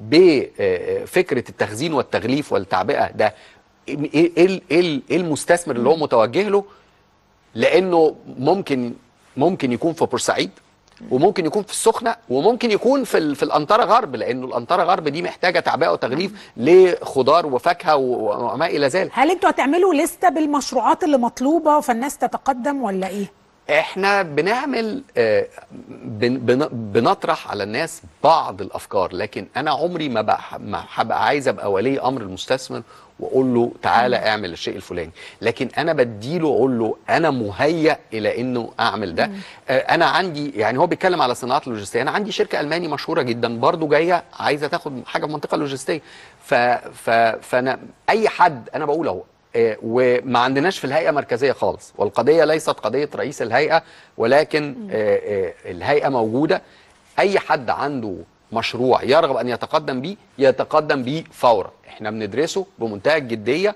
بفكره التخزين والتغليف والتعبئه ده ايه ايه ايه ايه إيه المستثمر اللي هو متوجه له لانه ممكن ممكن يكون في بورسعيد وممكن يكون في السخنه وممكن يكون في ال- في الانطره غرب لانه الانطره غرب دي محتاجه تعبئه وتغليف لخضار وفاكهه و- وما الى ذلك هل انتوا هتعملوا لستة بالمشروعات اللي مطلوبة فالناس تتقدم ولا ايه؟ احنا بنعمل آه، بن بن بنطرح على الناس بعض الافكار لكن انا عمري ما بح- ما هبقى عايز ابقى ولي امر المستثمر واقول له تعالى اعمل الشيء الفلاني لكن انا بديله اقول له انا مهيأ الى انه اعمل ده آه، انا عندي يعني هو بيتكلم على صناعات لوجستيه انا عندي شركه الماني مشهوره جدا برضو جايه عايزه تاخد حاجه في المنطقه اللوجستيه ف ف فانا اي حد انا بقول اهو آه، وما عندناش في الهيئه مركزيه خالص والقضيه ليست قضيه رئيس الهيئه ولكن آه، آه، الهيئه موجوده اي حد عنده مشروع يرغب ان يتقدم بيه يتقدم بيه فورا احنا بندرسه بمنتهى الجديه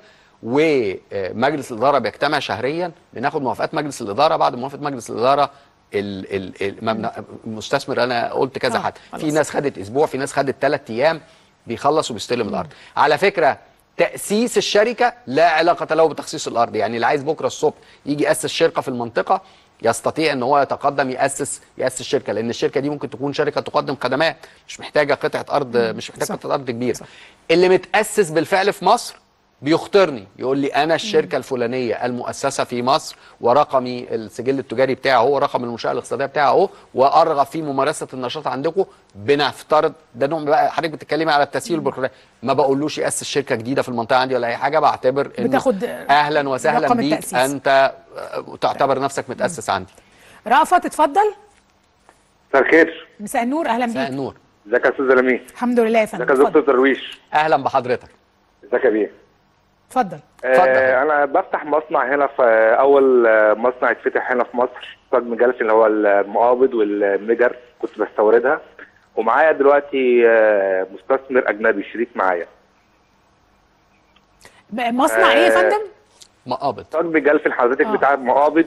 ومجلس الاداره بيجتمع شهريا بناخد موافقات مجلس الاداره بعد موافقه مجلس الاداره ال- ال- ال- ممنوع- المستثمر انا قلت كذا آه، حد في خلاص. ناس خدت اسبوع في ناس خدت ثلاث ايام بيخلص وبيستلم الارض على فكره تاسيس الشركه لا علاقه له بتخصيص الارض يعني اللي عايز بكره الصبح يجي ياسس شركه في المنطقه يستطيع ان هو يتقدم ياسس ياسس شركه لان الشركه دي ممكن تكون شركه تقدم خدمات مش محتاجه قطعه ارض مش محتاجه صح. قطعه ارض كبيره اللي متاسس بالفعل في مصر بيخطرني يقول لي انا الشركه الفلانيه المؤسسه في مصر ورقمي السجل التجاري بتاعي اهو رقم المنشاه الاقتصاديه بتاعي اهو وارغب في ممارسه النشاط عندكم بنفترض ده نوع بقى حضرتك بتتكلمي على التسهيل والبيروقراطيه ما بقولوش ياسس شركه جديده في المنطقه عندي ولا اي حاجه بعتبر انه بتاخد اهلا وسهلا رقم بيك التأسيس. انت آه، تعتبر نفسك متاسس عندي رأفت اتفضل مساء الخير مساء النور اهلا مساء بيك النور ازيك يا استاذ لميس الحمد لله يا ازيك فندم يا دكتور اتفضل درويش اهلا بحضرتك ازيك يا بيه اتفضل اتفضل. آه انا بفتح مصنع هنا في اول آه، مصنع يتفتح هنا في مصر استاذ مجالس اللي هو المقابض والمجر كنت بستوردها ومعايا دلوقتي آه، مستثمر اجنبي شريك معايا ب- مصنع ايه يا آه، فندم؟ مقابض استاذ مجالس حضرتك آه. بتاع مقابض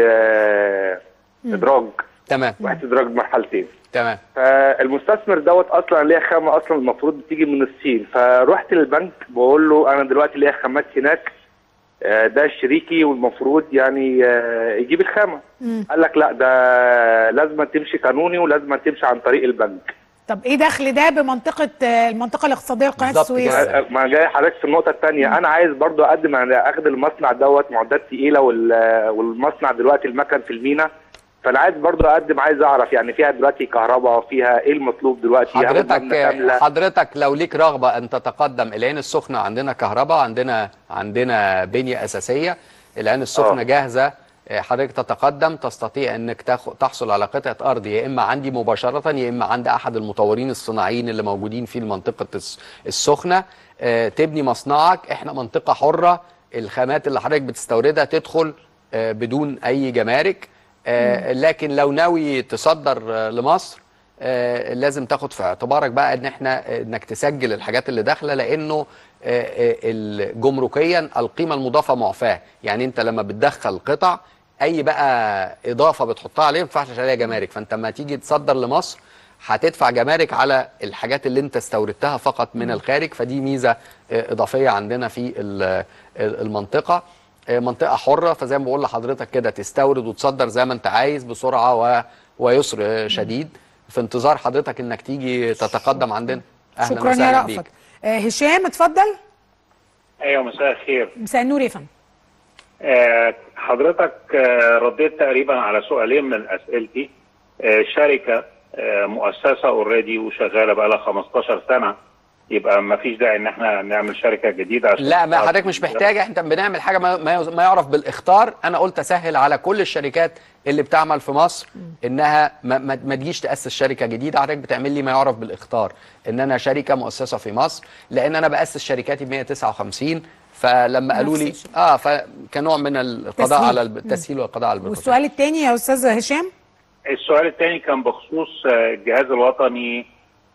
وادراج تمام واحد ادراج مرحلتين تمام فالمستثمر دوت اصلا ليا خامه اصلا المفروض بتيجي من الصين فرحت للبنك بقول له انا دلوقتي ليا خامات هناك آه، ده شريكي والمفروض يعني آه، يجيب الخامه قال لك لا ده لازم تمشي قانوني ولازم تمشي عن طريق البنك طب ايه دخل ده بمنطقة آه، المنطقة الاقتصادية لقناة بالظبط السويس؟ كده. آه، ما جاي حضرتك في النقطه الثانيه انا عايز برضو اقدم على اخد المصنع دوت معدات تقيله وال- والمصنع دلوقتي المكن في المينا فانا عايز برضو اقدم عايز اعرف يعني فيها دلوقتي كهرباء فيها ايه المطلوب دلوقتي هاخد حضرتك مبنى كاملة. حضرتك لو ليك رغبه ان تتقدم العين السخنه عندنا كهرباء عندنا عندنا بنيه اساسيه العين السخنه آه. جاهزه آه، حضرتك تتقدم تستطيع انك تاخ- تحصل على قطعه ارض يا اما عندي مباشره يا اما عند احد المطورين الصناعيين اللي موجودين في المنطقه الس- السخنه آه، تبني مصنعك احنا منطقه حره الخامات اللي حضرتك بتستوردها تدخل آه، بدون اي جمارك آه، لكن لو ناوي تصدر آه، لمصر آه، لازم تاخد في اعتبارك بقى ان احنا آه، انك تسجل الحاجات اللي داخله لانه آه، آه، ال- جمركيا القيمه المضافه معفاه يعني انت لما بتدخل قطع اي بقى اضافه بتحطها عليه ما ينفعش عليها جمارك فانت لما تيجي تصدر لمصر هتدفع جمارك على الحاجات اللي انت استوردتها فقط من الخارج فدي ميزه آه، اضافيه عندنا في ال- ال- المنطقه آه، منطقه حره فزي ما بقول لحضرتك كده تستورد وتصدر زي ما انت عايز بسرعه و... ويسر آه، شديد في انتظار حضرتك انك تيجي تتقدم عندنا اهلا شكرا يا وسهلا رأفت بيك آه، هشام اتفضل ايوه مساء الخير مساء النور يا فندم آه، حضرتك آه، رديت تقريبا على سؤالين من اسئلتي آه، شركه آه، مؤسسه اوريدي وشغاله بقى لها 15 سنه يبقى ما فيش داعي ان احنا نعمل شركه جديده عشان لا ما حضرتك مش محتاج احنا بنعمل حاجه ما, ما ما يعرف بالاخطار انا قلت اسهل على كل الشركات اللي بتعمل في مصر انها ما, ما, ما تجيش تاسس شركه جديده حضرتك بتعمل لي ما يعرف بالاخطار ان انا شركه مؤسسه في مصر لان انا باسس شركاتي ب 159 فلما قالوا لي نفس الشيء. اه فكنوع من القضاء تسهيل. على التسهيل والقضاء على البيروقراطيه والسؤال الثاني يا استاذ هشام السؤال الثاني كان بخصوص آه، الجهاز الوطني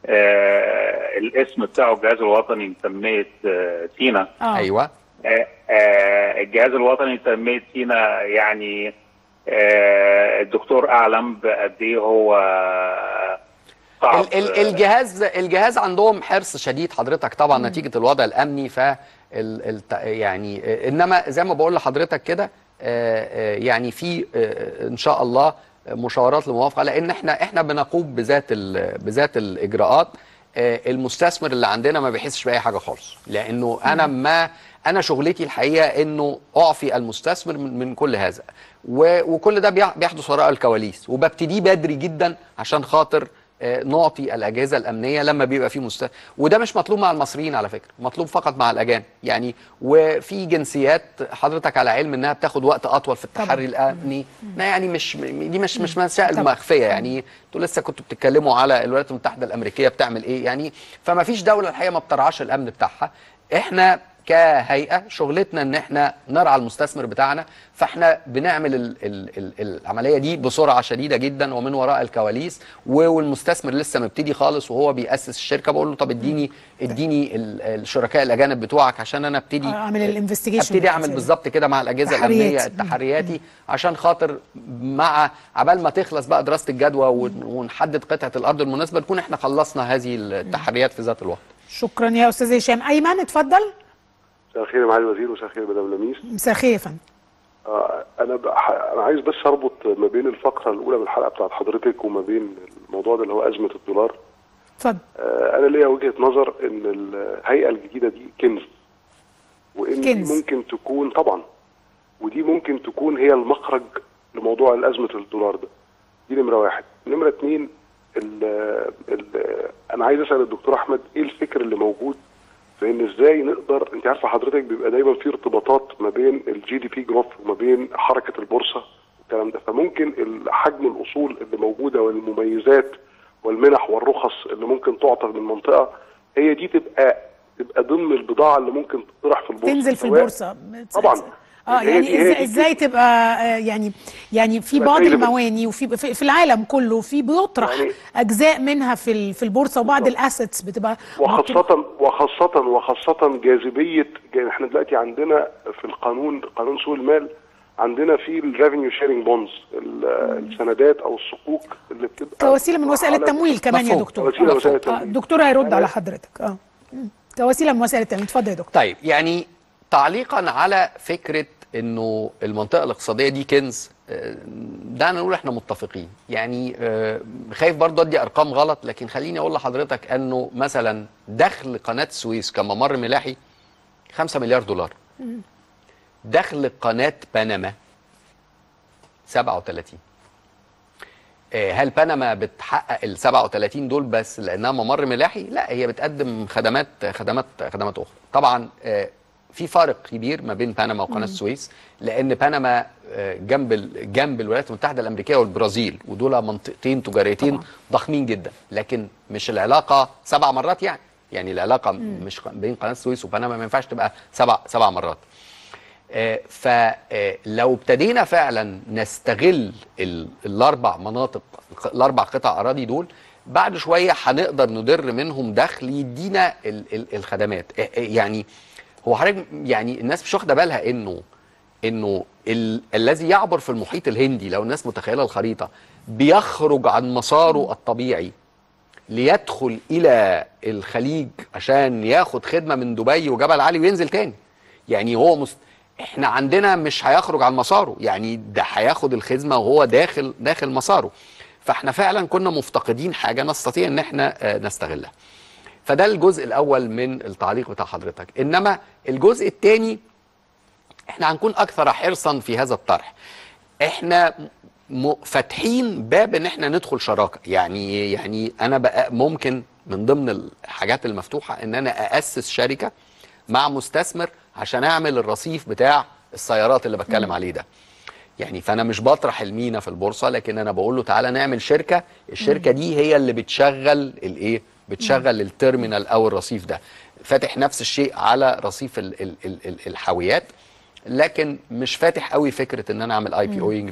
آه، الاسم بتاعه الجهاز الوطني لتنميه آه، سينا اه ايوه آه، آه، الجهاز الوطني لتنميه سينا يعني آه، الدكتور اعلم بقد ايه هو صعب ال ال الجهاز الجهاز عندهم حرص شديد حضرتك طبعا نتيجه الوضع الامني ف ال ال يعني آه، انما زي ما بقول لحضرتك كده آه، آه، يعني في آه، ان شاء الله مشاورات لموافقه لان احنا احنا بنقوم بذات ال- بذات الاجراءات آه، المستثمر اللي عندنا ما بيحسش باي حاجه خالص لانه انا ما انا شغلتي الحقيقه انه اعفي المستثمر من, من كل هذا و- وكل ده بيح- بيحدث وراء الكواليس وببتديه بدري جدا عشان خاطر آه، نعطي الاجهزه الامنيه لما بيبقى في مست وده مش مطلوب مع المصريين على فكره مطلوب فقط مع الاجانب يعني وفي جنسيات حضرتك على علم انها بتاخد وقت اطول في التحري الامني ما يعني مش دي مش مش مسائل طبعاً. مخفيه يعني انتوا لسه كنتوا بتتكلموا على الولايات المتحده الامريكيه بتعمل ايه يعني فما فيش دوله الحقيقه ما بترعاش الامن بتاعها احنا كهيئه شغلتنا ان احنا نرعى المستثمر بتاعنا فاحنا بنعمل ال ال ال العمليه دي بسرعه شديده جدا ومن وراء الكواليس و- والمستثمر لسه مبتدي خالص وهو بياسس الشركه بقول له طب اديني اديني ال- الشركاء الاجانب بتوعك عشان انا ابتدي اعمل الانفستيجيشن ابتدي اعمل بالظبط كده مع الاجهزه تحريات. الامنيه التحرياتي عشان خاطر مع عبال ما تخلص بقى دراسه الجدوى ون- ونحدد قطعه الارض المناسبه نكون احنا خلصنا هذه التحريات في ذات الوقت شكرا يا استاذ هشام ايمن اتفضل مساء الخير يا معالي الوزير ومساء الخير مدام لميس مساء الخير يا فندم آه انا بح... انا عايز بس اربط ما بين الفقره الاولى من الحلقه بتاعت حضرتك وما بين الموضوع ده اللي هو ازمه الدولار اتفضل آه انا ليا وجهه نظر ان الهيئه الجديده دي كنز وان دي كنز. ممكن تكون طبعا ودي ممكن تكون هي المخرج لموضوع ازمه الدولار ده دي نمره واحد نمره اتنين ال ال انا عايز اسال الدكتور احمد ايه الفكر اللي موجود في ان ازاي نقدر انت عارفه حضرتك بيبقى دايما في ارتباطات ما بين الجي دي بي جروث وما بين حركه البورصه والكلام ده فممكن حجم الاصول اللي موجوده والمميزات والمنح والرخص اللي ممكن تعطى من المنطقه هي دي تبقى تبقى ضمن البضاعه اللي ممكن تطرح في البورصه تنزل في سواء- البورصه طبعا اه هي يعني دي- هي ازاي دي ازاي تبقى آه، يعني يعني في تبقى بعض available. المواني وفي في في العالم كله في بيطرح يعني- اجزاء منها في ال- في البورصه وبعض بالظبط. الاسيتس بتبقى مطروح. وخاصة وخاصة وخاصة جاذبية جا- احنا دلوقتي عندنا في القانون قانون سوق المال عندنا في الريفينيو شيرنج بونز السندات او الصكوك اللي بتبقى كوسيله من وسائل على- التمويل كمان يا مفهوم. دكتور وسيلة من آه، وسائل آه، التمويل. الدكتور هيرد أنا- على حضرتك اه مم. كوسيله من وسائل التمويل اتفضل يا دكتور طيب يعني تعليقا على فكره انه المنطقه الاقتصاديه دي كنز آه، دعنا نقول احنا متفقين يعني آه، خايف برضه ادي ارقام غلط لكن خليني اقول لحضرتك انه مثلا دخل قناه السويس كممر ملاحي 5 مليار دولار دخل قناه بنما 37 آه، هل بنما بتحقق ال 37 دول بس لانها ممر ملاحي؟ لا هي بتقدم خدمات خدمات خدمات اخرى. طبعا آه، في فارق كبير ما بين بنما وقناه السويس لان بنما آه، جنب ال- جنب الولايات المتحده الامريكيه والبرازيل ودول منطقتين تجاريتين طبعاً. ضخمين جده لكن مش العلاقه سبع مرات يعني يعني العلاقه مش بين قناه السويس وبنما ما ينفعش تبقى سبع سبع مرات. آه، فلو ابتدينا فعلا نستغل ال- الاربع مناطق الاربع قطع اراضي دول بعد شويه هنقدر ندر منهم دخل يدينا ال- ال- الخدمات آه، آه، يعني هو حضرتك يعني الناس مش واخده بالها انه انه ال- الذي يعبر في المحيط الهندي لو الناس متخيله الخريطه بيخرج عن مساره الطبيعي ليدخل الى الخليج عشان ياخد خدمه من دبي وجبل علي وينزل تاني يعني هو مست... احنا عندنا مش هيخرج عن مساره يعني ده هياخد الخدمه وهو داخل داخل مساره فاحنا فعلا كنا مفتقدين حاجه نستطيع ان احنا آه، نستغلها فده الجزء الاول من التعليق بتاع حضرتك انما الجزء الثاني احنا هنكون اكثر حرصا في هذا الطرح احنا م- فاتحين باب ان احنا ندخل شراكه يعني يعني انا بقى ممكن من ضمن الحاجات المفتوحه ان انا اسس شركه مع مستثمر عشان اعمل الرصيف بتاع السيارات اللي بتكلم عليه ده يعني فانا مش بطرح المينا في البورصه لكن انا بقول له تعالى نعمل شركه الشركه دي هي اللي بتشغل الايه بتشغل التيرمينال او الرصيف ده فاتح نفس الشيء على رصيف ال ال ال ال الحاويات لكن مش فاتح قوي فكره ان انا اعمل اي بي اوينج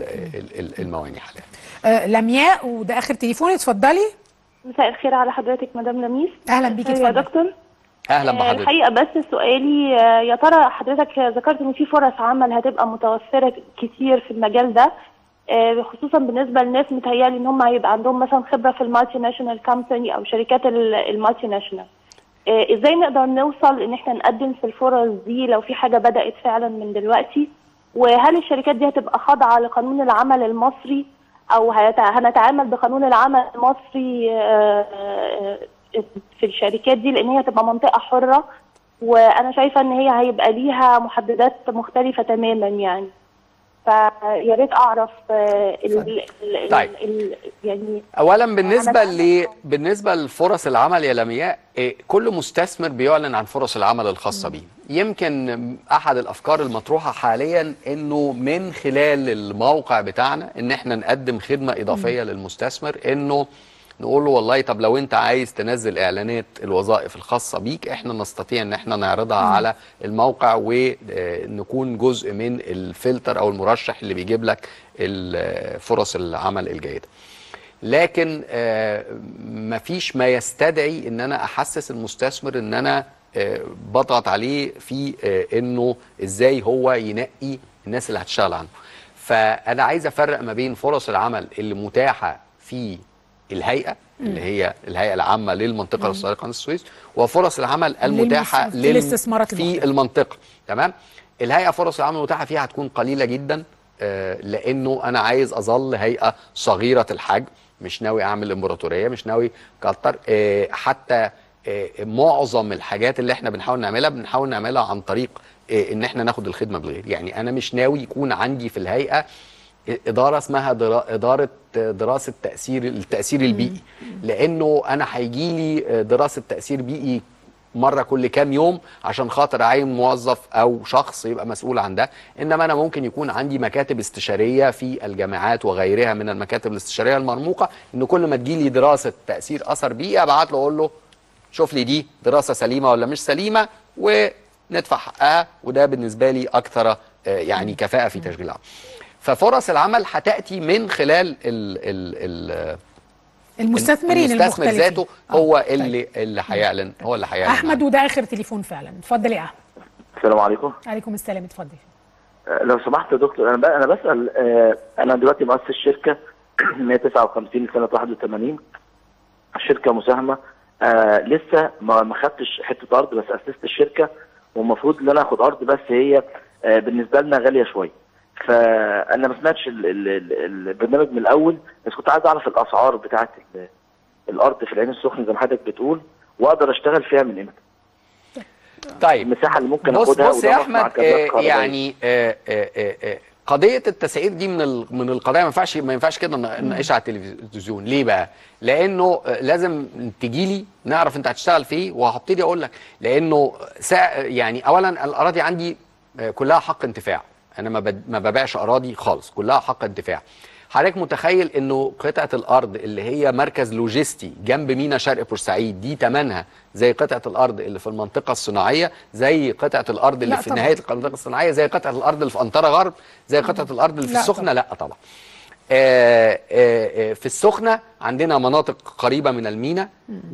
للمواني حاليا آه لمياء وده اخر تليفون اتفضلي مساء الخير على حضرتك مدام لميس اهلا بيكي يا اتفضلي دكتور اهلا آه، بحضرتك الحقيقه بس سؤالي آه، يا ترى حضرتك ذكرت ان في فرص عمل هتبقى متوفره كتير في المجال ده آه، خصوصا بالنسبه للناس متهيألي ان هم هيبقى عندهم مثلا خبره في المالتي ناشونال كامباني او شركات ال- المالتي ناشونال آه، ازاي نقدر نوصل ان احنا نقدم في الفرص دي لو في حاجه بدات فعلا من دلوقتي وهل الشركات دي هتبقى خاضعه لقانون العمل المصري او هيت- هنتعامل بقانون العمل المصري آه، آه، في الشركات دي لان هي هتبقى منطقه حره وانا شايفه ان هي هيبقى ليها محددات مختلفه تماما يعني فيا ريت اعرف آه، ال ال ال طيب. ال يعني اولا بالنسبه أنا ل بالنسبه لفرص العمل يا لمياء إيه، كل مستثمر بيعلن عن فرص العمل الخاصه بيه يمكن احد الافكار المطروحه حاليا انه من خلال الموقع بتاعنا ان احنا نقدم خدمه اضافيه للمستثمر انه نقول له والله طب لو انت عايز تنزل اعلانات الوظائف الخاصه بيك احنا نستطيع ان احنا نعرضها على الموقع ونكون جزء من الفلتر او المرشح اللي بيجيب لك ال- فرص العمل الجيده لكن آه، مفيش ما يستدعي ان انا احسس المستثمر ان انا آه، بضغط عليه في آه، انه ازاي هو ينقي الناس اللي هتشتغل عنه فانا عايز افرق ما بين فرص العمل اللي متاحه في الهيئه اللي هي الهيئه العامه للمنطقه الاقتصاديه قناه السويس وفرص العمل المتاحه للمس- في الاستثمارات في المختلفة. المنطقه تمام الهيئه فرص العمل المتاحه فيها هتكون قليله جدا آه، لانه انا عايز اظل هيئه صغيره الحجم مش ناوي اعمل امبراطوريه مش ناوي كتر آه، حتى آه، معظم الحاجات اللي احنا بنحاول نعملها بنحاول نعملها عن طريق آه، ان احنا ناخد الخدمه بالغير يعني انا مش ناوي يكون عندي في الهيئه اداره اسمها درا- اداره دراسه تاثير التاثير البيئي لانه انا هيجي لي دراسه تاثير بيئي مره كل كام يوم عشان خاطر اعين موظف او شخص يبقى مسؤول عن ده انما انا ممكن يكون عندي مكاتب استشاريه في الجامعات وغيرها من المكاتب الاستشاريه المرموقه ان كل ما تجي لي دراسه تاثير اثر بيئي ابعت له اقول له شوف لي دي دراسه سليمه ولا مش سليمه وندفع حقها وده بالنسبه لي اكثر آه، يعني كفاءه في تشغيل العمل ففرص العمل هتاتي من خلال ال ال ال المستثمرين المستثمر المختلفين ذاته آه، هو طيب. اللي اللي هيعلن هو اللي هيعلن احمد وده اخر تليفون فعلا اتفضل يا احمد السلام عليكم عليكم السلام اتفضل آه، لو سمحت يا دكتور انا ب- انا بسال آه، انا دلوقتي مؤسس شركه 159 سنه 81 الشركه مساهمه آه لسه ما ما خدتش حته ارض بس اسست الشركه والمفروض ان انا اخد ارض بس هي آه بالنسبه لنا غاليه شويه فانا ما سمعتش ال- ال- ال- البرنامج من الاول بس كنت عايز اعرف الاسعار بتاعه ال- الارض في العين السخنه زي ما حضرتك بتقول واقدر اشتغل فيها من امتى طيب المساحه اللي ممكن بص اخدها بص يا وده مصنع احمد كباب آه كهربائي. يعني آه آه آه آه قضيه التسعير دي من ال- من القضايا ما ينفعش ما ينفعش كده ن- نناقشها على التلفزيون ليه بقى لانه آه، لازم تجي لي نعرف انت هتشتغل في ايه وهبتدي اقول لك لانه سا يعني اولا الاراضي عندي آه، كلها حق انتفاع انا ما بد- ما ببيعش اراضي خالص كلها حق انتفاع حضرتك متخيل انه قطعه الارض اللي هي مركز لوجستي جنب مينا شرق بورسعيد دي ثمنها زي قطعه الارض اللي في المنطقه الصناعيه زي قطعه الارض اللي لا في طبعاً. نهايه المنطقه الصناعيه زي قطعه الارض اللي في انطره غرب زي قطعه الارض اللي في لا السخنه طبعاً. لا طبعا آه، آه، آه، في السخنه عندنا مناطق قريبه من المينا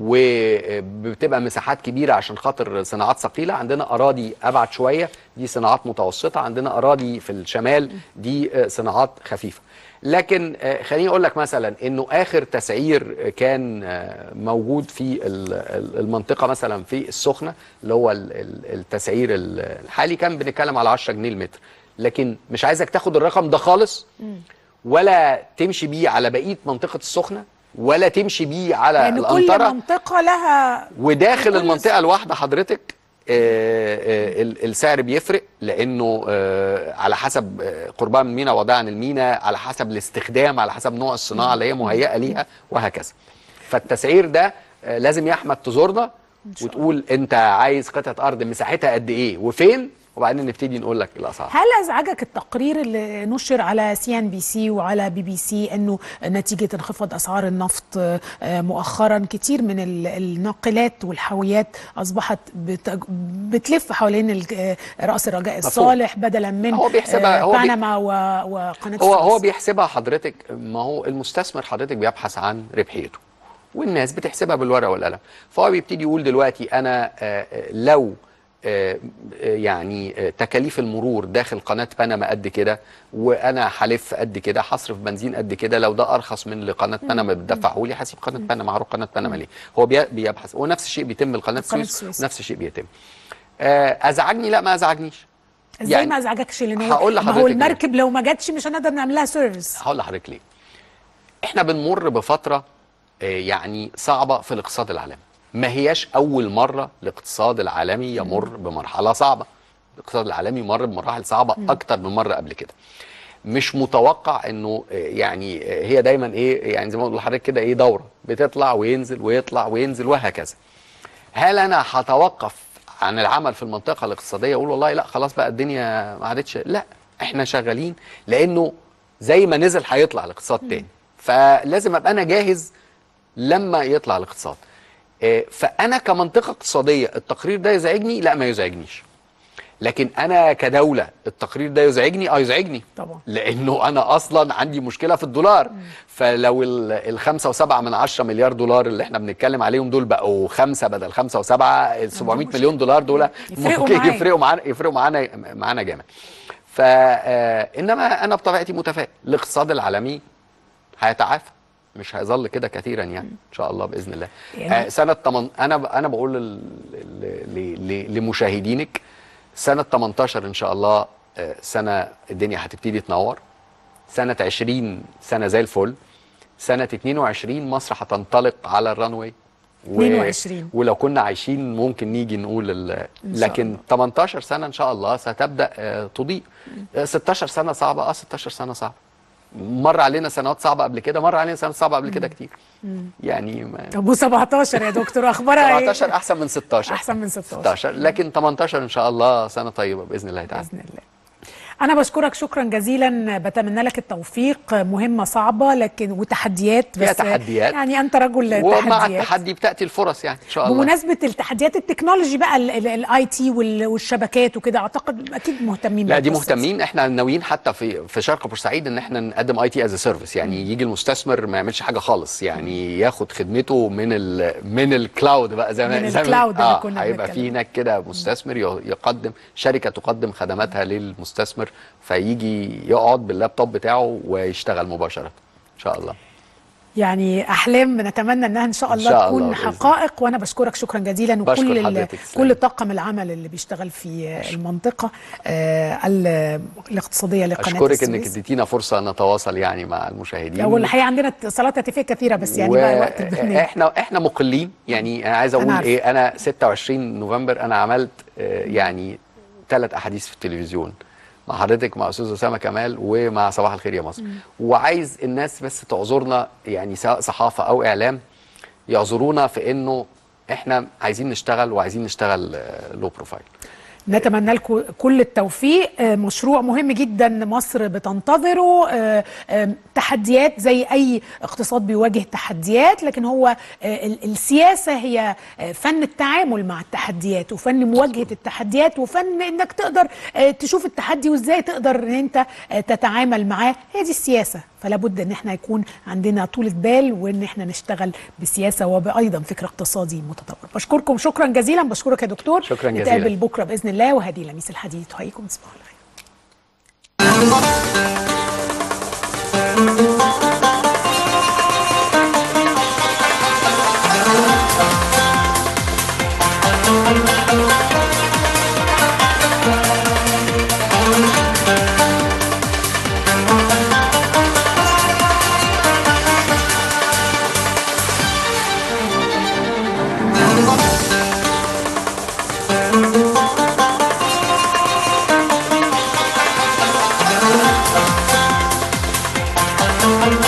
وبتبقى مساحات كبيره عشان خاطر صناعات ثقيله عندنا اراضي ابعد شويه دي صناعات متوسطه عندنا اراضي في الشمال دي آه، صناعات خفيفه لكن آه، خليني اقول لك مثلا انه اخر تسعير كان آه، موجود في ال- ال- المنطقه مثلا في السخنه اللي هو ال- ال- التسعير الحالي كان بنتكلم على 10 جنيه المتر لكن مش عايزك تاخد الرقم ده خالص ولا تمشي بيه على بقيه منطقه السخنه ولا تمشي بيه على لان كل الانطره منطقه لها وداخل كل المنطقه الواحده حضرتك آه، آه، ال- السعر بيفرق لانه آه، على حسب آه، قربها من مينا وضعها عن المينا على حسب الاستخدام على حسب نوع الصناعه اللي هي مهيئه ليها وهكذا فالتسعير ده آه، لازم يا احمد تزورنا وتقول انت عايز قطعه ارض مساحتها قد ايه وفين وبعدين نبتدي نقول لك الاسعار هل ازعجك التقرير اللي نشر على سي ان بي سي وعلى بي بي سي انه نتيجه انخفاض اسعار النفط آه، مؤخرا كتير من ال- الناقلات والحاويات اصبحت بت- بتلف حوالين ال- آه، راس الرجاء الصالح بدلا من هو بيحسبها- آه، هو بي- بنما و- وقناه هو هو السويس. بيحسبها حضرتك ما هو المستثمر حضرتك بيبحث عن ربحيته والناس بتحسبها بالورقه والقلم فهو بيبتدي يقول دلوقتي انا آه، آه، لو آه، آه، يعني آه، تكاليف المرور داخل قناه بنما قد كده وانا هلف قد كده هصرف بنزين قد كده لو ده ارخص من اللي قناه بنما بتدفعه لي هسيب قناه بنما هروح قناه بنما ليه هو بي- بيبحث ونفس الشيء بيتم لقناه قناة السويس السويس. نفس الشيء بيتم آه، ازعجني لا ما ازعجنيش ازاي يعني ما ازعجكش لان هو هقول ما هو لحضرتك ليه. المركب لو ما جاتش مش هنقدر نعمل لها سيرفيس هقول لحضرتك ليه احنا بنمر بفتره آه، يعني صعبه في الاقتصاد العالمي ما هياش اول مره الاقتصاد العالمي يمر بمرحله صعبه الاقتصاد العالمي مر بمراحل صعبه اكتر من مره قبل كده مش متوقع انه آه، يعني آه، هي دايما ايه يعني زي ما بقول لحضرتك كده ايه دوره بتطلع وينزل ويطلع وينزل وهكذا هل انا هتوقف عن العمل في المنطقه الاقتصاديه اقول والله لا خلاص بقى الدنيا ما عادتش لا احنا شغالين لانه زي ما نزل هيطلع الاقتصاد تاني فلازم ابقى انا جاهز لما يطلع الاقتصاد آه، فانا كمنطقه اقتصاديه التقرير ده يزعجني لا ما يزعجنيش لكن انا كدوله التقرير ده يزعجني اه يزعجني طبعا لانه انا اصلا عندي مشكله في الدولار فلو ال- الخمسة وسبعة من عشرة مليار دولار اللي احنا بنتكلم عليهم دول بقوا خمسة بدل خمسة وسبعة ال 700 مليون دولار دول يفرقوا ممكن معايا. يفرقوا معانا يفرقوا معانا معانا جامد ف آه، انما انا بطبيعتي متفائل الاقتصاد العالمي هيتعافى مش هيظل كده كثيرا يعني ان شاء الله باذن الله يعني- آه، سنه 8 انا ب- انا بقول لل- ل- ل- ل- لمشاهدينك سنه 18 ان شاء الله آه، سنه الدنيا هتبتدي تنور سنه 20 سنه زي الفل سنه 22 مصر هتنطلق على الرانواي و- 22. ولو كنا عايشين ممكن نيجي نقول ال- إن شاء لكن 18 سنه ان شاء الله ستبدا آه، تضيء آه، 16 سنه صعبه اه 16 سنه صعبه مر علينا سنوات صعبه قبل كده مر علينا سنوات صعبه قبل كده كتير يعني ما- ابو 17 يا دكتور اخبارها ايه 17 احسن من 16 احسن من 16 16 لكن 18 ان شاء الله سنه طيبه باذن الله تعالى باذن الله أنا بشكرك شكرا جزيلا بتمنى لك التوفيق مهمة صعبة لكن وتحديات فيها بس تحديات. يعني أنت رجل ومع تحديات التحدي بتاتي الفرص يعني ان شاء الله بمناسبة التحديات التكنولوجي بقى الاي تي والشبكات وكده أعتقد أكيد مهتمين لا دي بالقصة مهتمين احنا ناويين حتى في في شرق بورسعيد ان احنا نقدم اي تي از سيرفيس يعني يجي المستثمر ما يعملش حاجه خالص يعني ياخد خدمته من ال من الكلاود بقى زي ما من زي ما- الكلاود اللي اه كنا هيبقى بنتكلم. في هناك كده مستثمر ي- يقدم شركه تقدم خدماتها للمستثمر فيجي يقعد باللابتوب بتاعه ويشتغل مباشره ان شاء الله يعني أحلام نتمنى أنها إن شاء إن الله شاء تكون الله بإذن حقائق وأنا بشكرك شكرا جزيلا بشكر وكل ال- حضرتك، تسلمي. كل طاقم العمل اللي بيشتغل في المنطقة آه، ال- الاقتصادية لقناة اشكرك انك السويس. اديتينا فرصه نتواصل يعني مع المشاهدين هو الحقيقة عندنا اتصالات هاتفية كثيرة بس يعني بقى وقت البرنامج احنا احنا مقلين يعني انا عايز اقول أنا عارفة. ايه انا 26 نوفمبر انا عملت آه، يعني ثلاث احاديث في التلفزيون مع حضرتك مع استاذ اسامه كمال ومع صباح الخير يا مصر وعايز الناس بس تعذرنا يعني سواء صحافه او اعلام يعذرونا في انه احنا عايزين نشتغل وعايزين نشتغل لو بروفايل نتمنى لكم كل التوفيق آه، مشروع مهم جدا مصر بتنتظره آه، آه، تحديات زي اي اقتصاد بيواجه تحديات لكن هو آه، ال- السياسه هي آه، فن التعامل مع التحديات وفن مواجهه التحديات وفن انك تقدر آه، تشوف التحدي وازاي تقدر ان انت آه، تتعامل معاه هي دي السياسه فلا بد ان احنا يكون عندنا طولة بال وان احنا نشتغل بسياسه وبايضا فكر اقتصادي متطور بشكركم شكرا جزيلا بشكرك يا دكتور شكراً جزيلاً. نتقابل بكره باذن الله وهذه لميس الحديث تحييكم تصبحوا على خير Thank you.